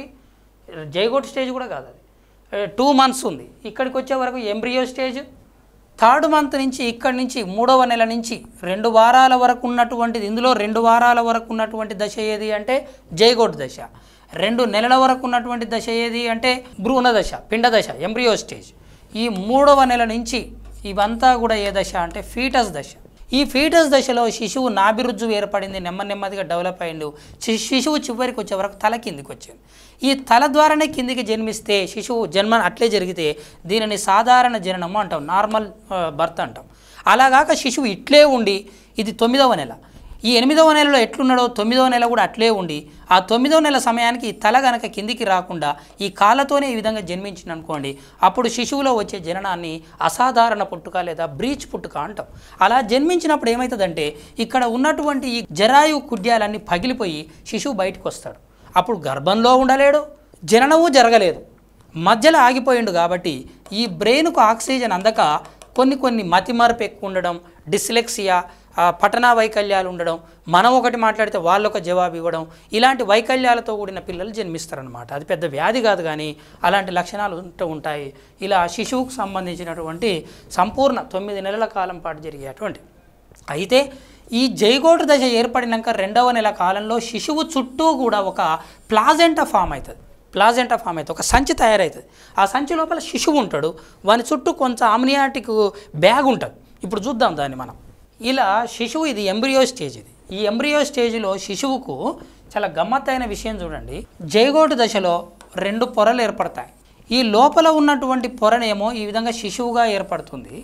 జైగోట్ స్టేజ్ కూడా కాదు అది టూ మంత్స్ ఉంది ఇక్కడికి వచ్చే వరకు ఎంబ్రియో స్టేజ్ థర్డ్ మంత్ నుంచి ఇక్కడి నుంచి మూడవ నెల నుంచి రెండు వారాల వరకు ఉన్నటువంటిది ఇందులో రెండు వారాల వరకు ఉన్నటువంటి దశ ఏది అంటే జైగోట్ దశ రెండు నెలల వరకు ఉన్నటువంటి దశ ఏది అంటే భ్రూణ దశ పిండ దశ ఎంబ్రియో స్టేజ్ ఈ మూడవ నెల నుంచి ఇవంతా కూడా ఏ దశ అంటే ఫీటస్ దశ ఈ ఫీటస్ దశలో శిశువు నాభిరుజ్జు ఏర్పడింది నెమ్మది నెమ్మదిగా డెవలప్ అయిండు శి- శిశువు చివరికి వచ్చే వరకు తల కిందికి వచ్చింది ఈ తల ద్వారానే కిందికి జన్మిస్తే శిశువు జన్మ అట్లే జరిగితే దీనిని సాధారణ జననము అంటాం నార్మల్ బర్త్ అంటాం అలాగాక శిశువు ఇట్లే ఉండి ఇది తొమ్మిదవ నెల ఈ ఎనిమిదవ నెలలో ఎట్లున్నాడో తొమ్మిదవ నెల కూడా అట్లే ఉండి ఆ తొమ్మిదవ నెల సమయానికి ఈ తల గనక కిందికి రాకుండా ఈ కాళ్ళతోనే ఈ విధంగా జన్మించింది అనుకోండి అప్పుడు శిశువులో వచ్చే జననాన్ని అసాధారణ పుట్టుక లేదా బ్రీచ్ పుట్టుక అంటాం అలా జన్మించినప్పుడు ఏమవుతుందంటే ఇక్కడ ఉన్నటువంటి ఈ జరాయు కుడ్యాలన్నీ పగిలిపోయి శిశువు బయటకు వస్తాడు అప్పుడు గర్భంలో ఉండలేడు జననము జరగలేదు మధ్యలో ఆగిపోయిండు కాబట్టి ఈ బ్రెయిన్కు ఆక్సిజన్ అందక కొన్ని కొన్ని మతిమరుపు ఎక్కువ ఉండడం డిస్లెక్సియా ఆ, పఠనా వైకల్యాలు ఉండడం మనం ఒకటి మాట్లాడితే వాళ్ళు ఒక జవాబు ఇవ్వడం ఇలాంటి వైకల్యాలతో కూడిన పిల్లలు జన్మిస్తారనమాట అది పెద్ద వ్యాధి కాదు కానీ అలాంటి లక్షణాలు ఉంటూ ఉంటాయి ఇలా శిశువుకు సంబంధించినటువంటి సంపూర్ణ తొమ్మిది నెలల కాలం పాటు జరిగేటువంటి అయితే ఈ జైగోటు దశ ఏర్పడినాక రెండవ నెల కాలంలో శిశువు చుట్టూ కూడా ఒక ప్లాజెంటా ఫామ్ అవుతుంది ప్లాజెంటా ఫామ్ అవుతుంది ఒక సంచి తయారవుతుంది ఆ సంచి లోపల శిశువు ఉంటాడు వాని చుట్టూ కొంచెం ఆమ్నియాటిక్ బ్యాగ్ ఉంటుంది ఇప్పుడు చూద్దాం దాన్ని మనం ఇలా శిశువు ఇది ఎంబ్రియో స్టేజ్ ఇది ఈ ఎంబ్రియో స్టేజ్లో శిశువుకు చాలా గమ్మత్తైన విషయం చూడండి జైగోటు దశలో రెండు పొరలు ఏర్పడతాయి ఈ లోపల ఉన్నటువంటి పొరనేమో ఈ విధంగా శిశువుగా ఏర్పడుతుంది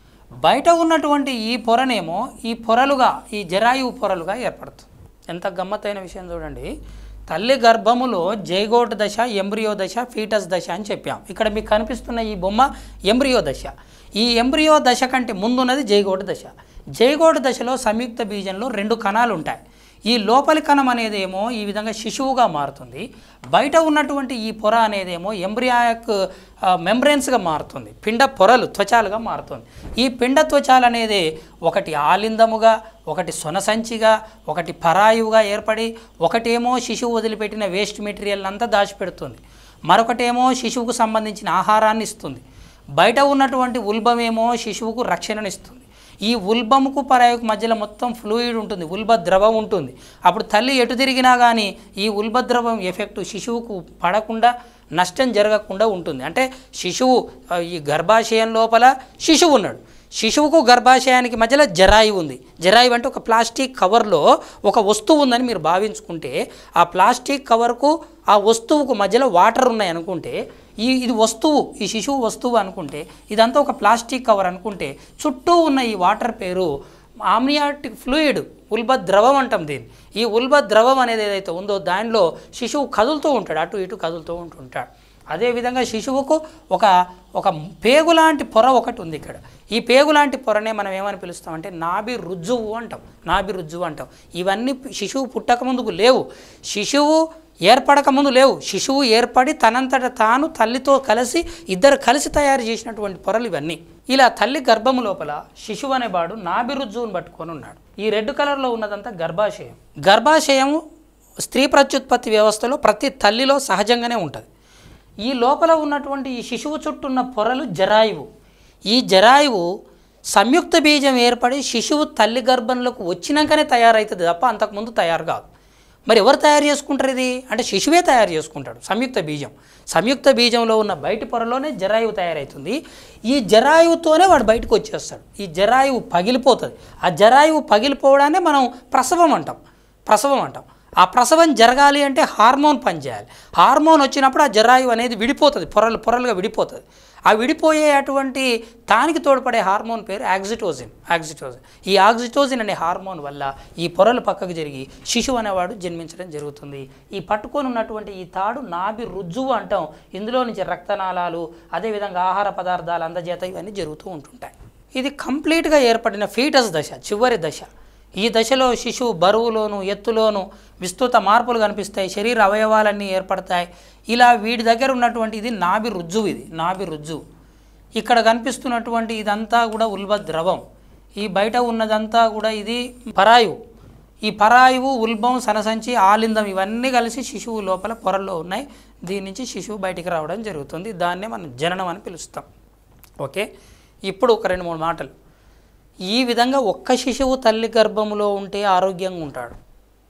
బయట ఉన్నటువంటి ఈ పొరనేమో ఈ పొరలుగా ఈ జరాయువు పొరలుగా ఏర్పడుతుంది ఎంత గమ్మత్తైన విషయం చూడండి తల్లి గర్భములో జైగోట్ దశ ఎంబ్రియో దశ ఫీటస్ దశ అని చెప్పాం ఇక్కడ మీకు కనిపిస్తున్న ఈ బొమ్మ ఎంబ్రియో దశ ఈ ఎంబ్రియో దశ కంటే ముందున్నది జైగోట్ దశ జైగోట్ దశలో సంయుక్త బీజంలో రెండు కణాలు ఉంటాయి ఈ లోపలి కణం అనేదేమో ఈ విధంగా శిశువుగా మారుతుంది బయట ఉన్నటువంటి ఈ పొర అనేదేమో ఎంబ్రియాయక్ మెంబ్రెన్స్గా మారుతుంది పిండ పొరలు త్వచాలుగా మారుతుంది ఈ పిండ త్వచాలు అనేది ఒకటి ఆలిందముగా ఒకటి సొనసంచిగా ఒకటి పరాయువుగా ఏర్పడి ఒకటేమో శిశువు వదిలిపెట్టిన వేస్ట్ మెటీరియల్ అంతా దాచిపెడుతుంది మరొకటేమో శిశువుకు సంబంధించిన ఆహారాన్ని ఇస్తుంది బయట ఉన్నటువంటి ఉల్బమేమో శిశువుకు రక్షణనిస్తుంది ఈ ఉల్బముకు పరాయుకు మధ్యలో మొత్తం ఫ్లూయిడ్ ఉంటుంది ఉల్బ ద్రవం ఉంటుంది అప్పుడు తల్లి ఎటు తిరిగినా కానీ ఈ ఉల్బ ద్రవం ఎఫెక్ట్ శిశువుకు పడకుండా నష్టం జరగకుండా ఉంటుంది అంటే శిశువు ఆ, ఈ గర్భాశయం లోపల శిశువు ఉన్నాడు శిశువుకు గర్భాశయానికి మధ్యలో జరాయి ఉంది జరాయి అంటే ఒక ప్లాస్టిక్ కవర్లో ఒక వస్తువు ఉందని మీరు భావించుకుంటే ఆ ప్లాస్టిక్ కవర్కు ఆ వస్తువుకు మధ్యలో వాటర్ ఉన్నాయి అనుకుంటే ఈ ఇది వస్తువు ఈ శిశువు వస్తువు అనుకుంటే ఇదంతా ఒక ప్లాస్టిక్ కవర్ అనుకుంటే చుట్టూ ఉన్న ఈ వాటర్ పేరు ఆమ్నియాటిక్ ఫ్లూయిడ్ ఉల్బ ద్రవం అంటాం దీన్ని ఈ ఉల్బ ద్రవం అనేది ఏదైతే ఉందో దానిలో శిశువు కదులుతూ ఉంటాడు అటు ఇటు కదులుతూ ఉంటుంటాడు అదేవిధంగా శిశువుకు ఒక ఒక పేగు లాంటి పొర ఒకటి ఉంది ఇక్కడ ఈ పేగు లాంటి పొరనే మనం ఏమని పిలుస్తామంటే నాభి రుజ్జువు అంటాం నాభి రుజ్జువు అంటాం ఇవన్నీ శిశువు పుట్టక ముందుకు లేవు శిశువు ఏర్పడక ముందు లేవు శిశువు ఏర్పడి తనంతట తాను తల్లితో కలిసి ఇద్దరు కలిసి తయారు చేసినటువంటి పొరలు ఇవన్నీ ఇలా తల్లి గర్భము లోపల శిశువు అనేవాడు నాభి రుజ్జువుని పట్టుకొని ఉన్నాడు ఈ రెడ్ కలర్లో ఉన్నదంతా గర్భాశయం గర్భాశయం స్త్రీ ప్రత్యుత్పత్తి వ్యవస్థలో ప్రతి తల్లిలో సహజంగానే ఉంటుంది ఈ లోపల ఉన్నటువంటి ఈ శిశువు చుట్టూ ఉన్న పొరలు జరాయువు ఈ జరాయువు సంయుక్త బీజం ఏర్పడి శిశువు తల్లి గర్భంలోకి వచ్చినాకనే తయారవుతుంది తప్ప అంతకుముందు తయారు కాదు మరి ఎవరు తయారు చేసుకుంటారు ఇది అంటే శిశువే తయారు చేసుకుంటాడు సంయుక్త బీజం సంయుక్త బీజంలో ఉన్న బయటి పొరలోనే జరాయువు తయారవుతుంది ఈ జరాయువుతోనే వాడు బయటకు వచ్చేస్తాడు ఈ జరాయువు పగిలిపోతుంది ఆ జరాయువు పగిలిపోవడాన్ని మనం ప్రసవం అంటాం ప్రసవం అంటాం ఆ ప్రసవం జరగాలి అంటే హార్మోన్ పనిచేయాలి హార్మోన్ వచ్చినప్పుడు ఆ జరాయువు అనేది విడిపోతుంది పొరలు పొరలుగా విడిపోతుంది ఆ విడిపోయే అటువంటి దానికి తోడ్పడే హార్మోన్ పేరు యాక్సిటోజిన్ యాక్సిటోజిన్ ఈ ఆక్సిటోజిన్ అనే హార్మోన్ వల్ల ఈ పొరలు పక్కకు జరిగి శిశువు అనేవాడు జన్మించడం జరుగుతుంది ఈ పట్టుకొని ఉన్నటువంటి ఈ తాడు నాభి రుజ్జువు అంటాం ఇందులో నుంచి రక్తనాళాలు అదేవిధంగా ఆహార పదార్థాలు అందజేత ఇవన్నీ జరుగుతూ ఉంటుంటాయి ఇది కంప్లీట్గా ఏర్పడిన ఫీటస్ దశ చివరి దశ ఈ దశలో శిశువు బరువులోను ఎత్తులోను విస్తృత మార్పులు కనిపిస్తాయి శరీర అవయవాలన్నీ ఏర్పడతాయి ఇలా వీడి దగ్గర ఉన్నటువంటి ఇది నాభి రుజ్జువు ఇది నాభి రుజ్జువు ఇక్కడ కనిపిస్తున్నటువంటి ఇదంతా కూడా ఉల్బ ద్రవం ఈ బయట ఉన్నదంతా కూడా ఇది పరాయువు ఈ పరాయువు ఉల్బం సనసంచి ఆలిందం ఇవన్నీ కలిసి శిశువు లోపల పొరల్లో ఉన్నాయి దీని నుంచి శిశువు బయటికి రావడం జరుగుతుంది దాన్నే మనం జననం అని పిలుస్తాం ఓకే ఇప్పుడు ఒక రెండు మూడు మాటలు ఈ విధంగా ఒక్క శిశువు తల్లి గర్భంలో ఉంటే ఆరోగ్యంగా ఉంటాడు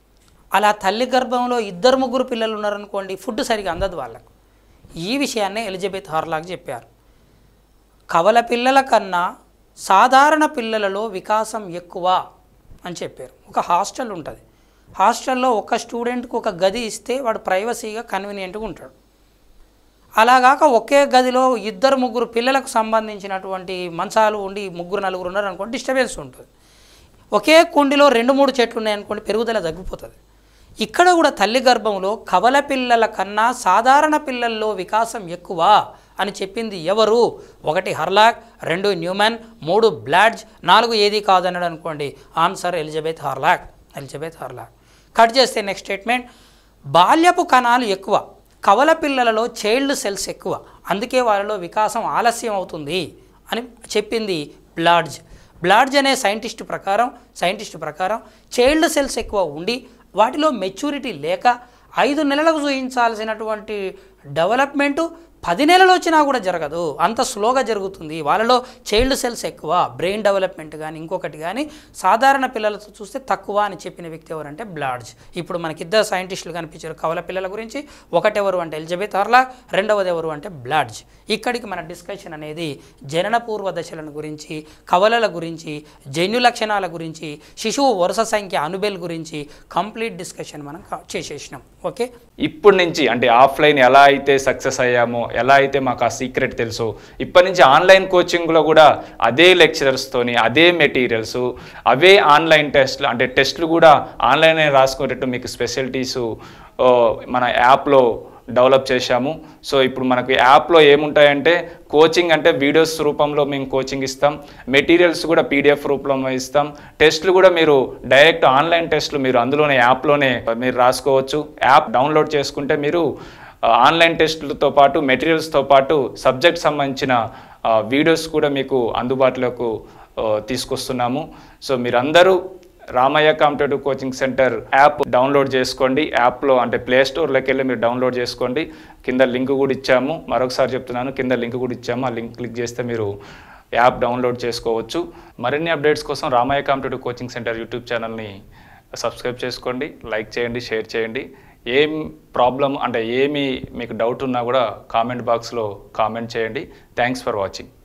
అలా తల్లి గర్భంలో ఇద్దరు ముగ్గురు పిల్లలు ఉన్నారనుకోండి ఫుడ్ సరిగా అందదు వాళ్ళకు ఈ విషయాన్నే ఎలిజబెత్ హార్లాగ్ చెప్పారు కవల పిల్లల కన్నా సాధారణ పిల్లలలో వికాసం ఎక్కువ అని చెప్పారు ఒక హాస్టల్ ఉంటుంది హాస్టల్లో ఒక స్టూడెంట్కి ఒక గది ఇస్తే వాడు ప్రైవసీగా కన్వీనియంట్గా ఉంటాడు అలాగాక ఒకే గదిలో ఇద్దరు ముగ్గురు పిల్లలకు సంబంధించినటువంటి మంచాలు ఉండి ముగ్గురు నలుగురు ఉన్నారు అనుకోండి డిస్టర్బెన్స్ ఉంటుంది ఒకే కుండిలో రెండు మూడు చెట్లు ఉన్నాయనుకోండి పెరుగుదల తగ్గిపోతుంది ఇక్కడ కూడా తల్లి గర్భంలో కవల పిల్లల కన్నా సాధారణ పిల్లల్లో వికాసం ఎక్కువ అని చెప్పింది ఎవరు ఒకటి హర్లాక్ రెండు న్యూమన్ మూడు బ్లాడ్జ్ నాలుగు ఏది కాదన్నాడు అనుకోండి answer Elizabeth Hurlock Elizabeth Hurlock cut చేస్తే నెక్స్ట్ స్టేట్మెంట్ బాల్యపు కణాలు ఎక్కువ కవల పిల్లలలో చైల్డ్ సెల్స్ ఎక్కువ అందుకే వాళ్ళలో వికాసం ఆలస్యం అవుతుంది అని చెప్పింది బ్లాడ్జ్ బ్లాడ్జ్ అనే సైంటిస్ట్ ప్రకారం సైంటిస్ట్ ప్రకారం చైల్డ్ సెల్స్ ఎక్కువ ఉండి వాటిలో మెచ్యూరిటీ లేక ఐదు నెలలకు చూపించాల్సినటువంటి డెవలప్మెంటు పది నెలలు వచ్చినా కూడా జరగదు అంత స్లోగా జరుగుతుంది వాళ్ళలో చైల్డ్ సెల్స్ ఎక్కువ బ్రెయిన్ డెవలప్మెంట్ కానీ ఇంకొకటి కానీ సాధారణ పిల్లలతో చూస్తే తక్కువ అని చెప్పిన వ్యక్తి ఎవరంటే బ్లాడ్జ్ ఇప్పుడు మనకి ఇద్దరు సైంటిస్టులు కనిపించారు కవల పిల్లల గురించి ఒకటెవరు అంటే ఎలిజబెత్ అర్లా రెండవది ఎవరు అంటే బ్లాడ్జ్ ఇక్కడికి మన డిస్కషన్ అనేది జనన పూర్వ దశలను గురించి కవలల గురించి జన్యు లక్షణాల గురించి శిశువు వరుస సంఖ్య అనుబెల్ గురించి కంప్లీట్ డిస్కషన్ మనం కా- చేసేసినాం ఓకే ఇప్పటి నుంచి అంటే ఆఫ్లైన్ ఎలా అయితే సక్సెస్ అయ్యామో ఎలా అయితే మాకు ఆ సీక్రెట్ తెలుసో ఇప్పటి నుంచి ఆన్లైన్ కోచింగ్లో కూడా అదే లెక్చరర్స్తోని అదే మెటీరియల్స్ అవే ఆన్లైన్ టెస్ట్లు అంటే టెస్ట్లు కూడా ఆన్లైన్ రాసుకునేటట్టు మీకు స్పెషాలిటీస్ మన యాప్లో డెవలప్ చేశాము సో ఇప్పుడు మనకు యాప్లో ఏముంటాయంటే కోచింగ్ అంటే వీడియోస్ రూపంలో మేము కోచింగ్ ఇస్తాం మెటీరియల్స్ కూడా పీడిఎఫ్ రూపంలో ఇస్తాం టెస్ట్లు కూడా మీరు డైరెక్ట్ ఆన్లైన్ టెస్ట్లు మీరు అందులోనే యాప్లోనే మీరు రాసుకోవచ్చు యాప్ డౌన్లోడ్ చేసుకుంటే మీరు ఆ, ఆన్లైన్ టెస్టులతో పాటు మెటీరియల్స్తో పాటు సబ్జెక్ట్ సంబంధించిన ఆ, వీడియోస్ కూడా మీకు అందుబాటులోకి ఆ, తీసుకొస్తున్నాము సో మీరందరూ Ramaiah competitive coaching centre app download చేసుకోండి యాప్లో అంటే ప్లే స్టోర్లోకి వెళ్ళి మీరు డౌన్లోడ్ చేసుకోండి కింద లింక్ కూడా ఇచ్చాము మరొకసారి చెప్తున్నాను కింద లింక్ కూడా ఇచ్చాము ఆ లింక్ క్లిక్ చేస్తే మీరు యాప్ డౌన్లోడ్ చేసుకోవచ్చు మరిన్ని అప్డేట్స్ కోసం Ramaiah competitive coaching centre YouTube ఛానల్ని సబ్స్క్రైబ్ చేసుకోండి లైక్ చేయండి షేర్ చేయండి ఏం ప్రాబ్లం అంటే ఏమి మీకు డౌట్ ఉన్నా కూడా కామెంట్ బాక్స్లో కామెంట్ చేయండి థ్యాంక్స్ ఫర్ వాచింగ్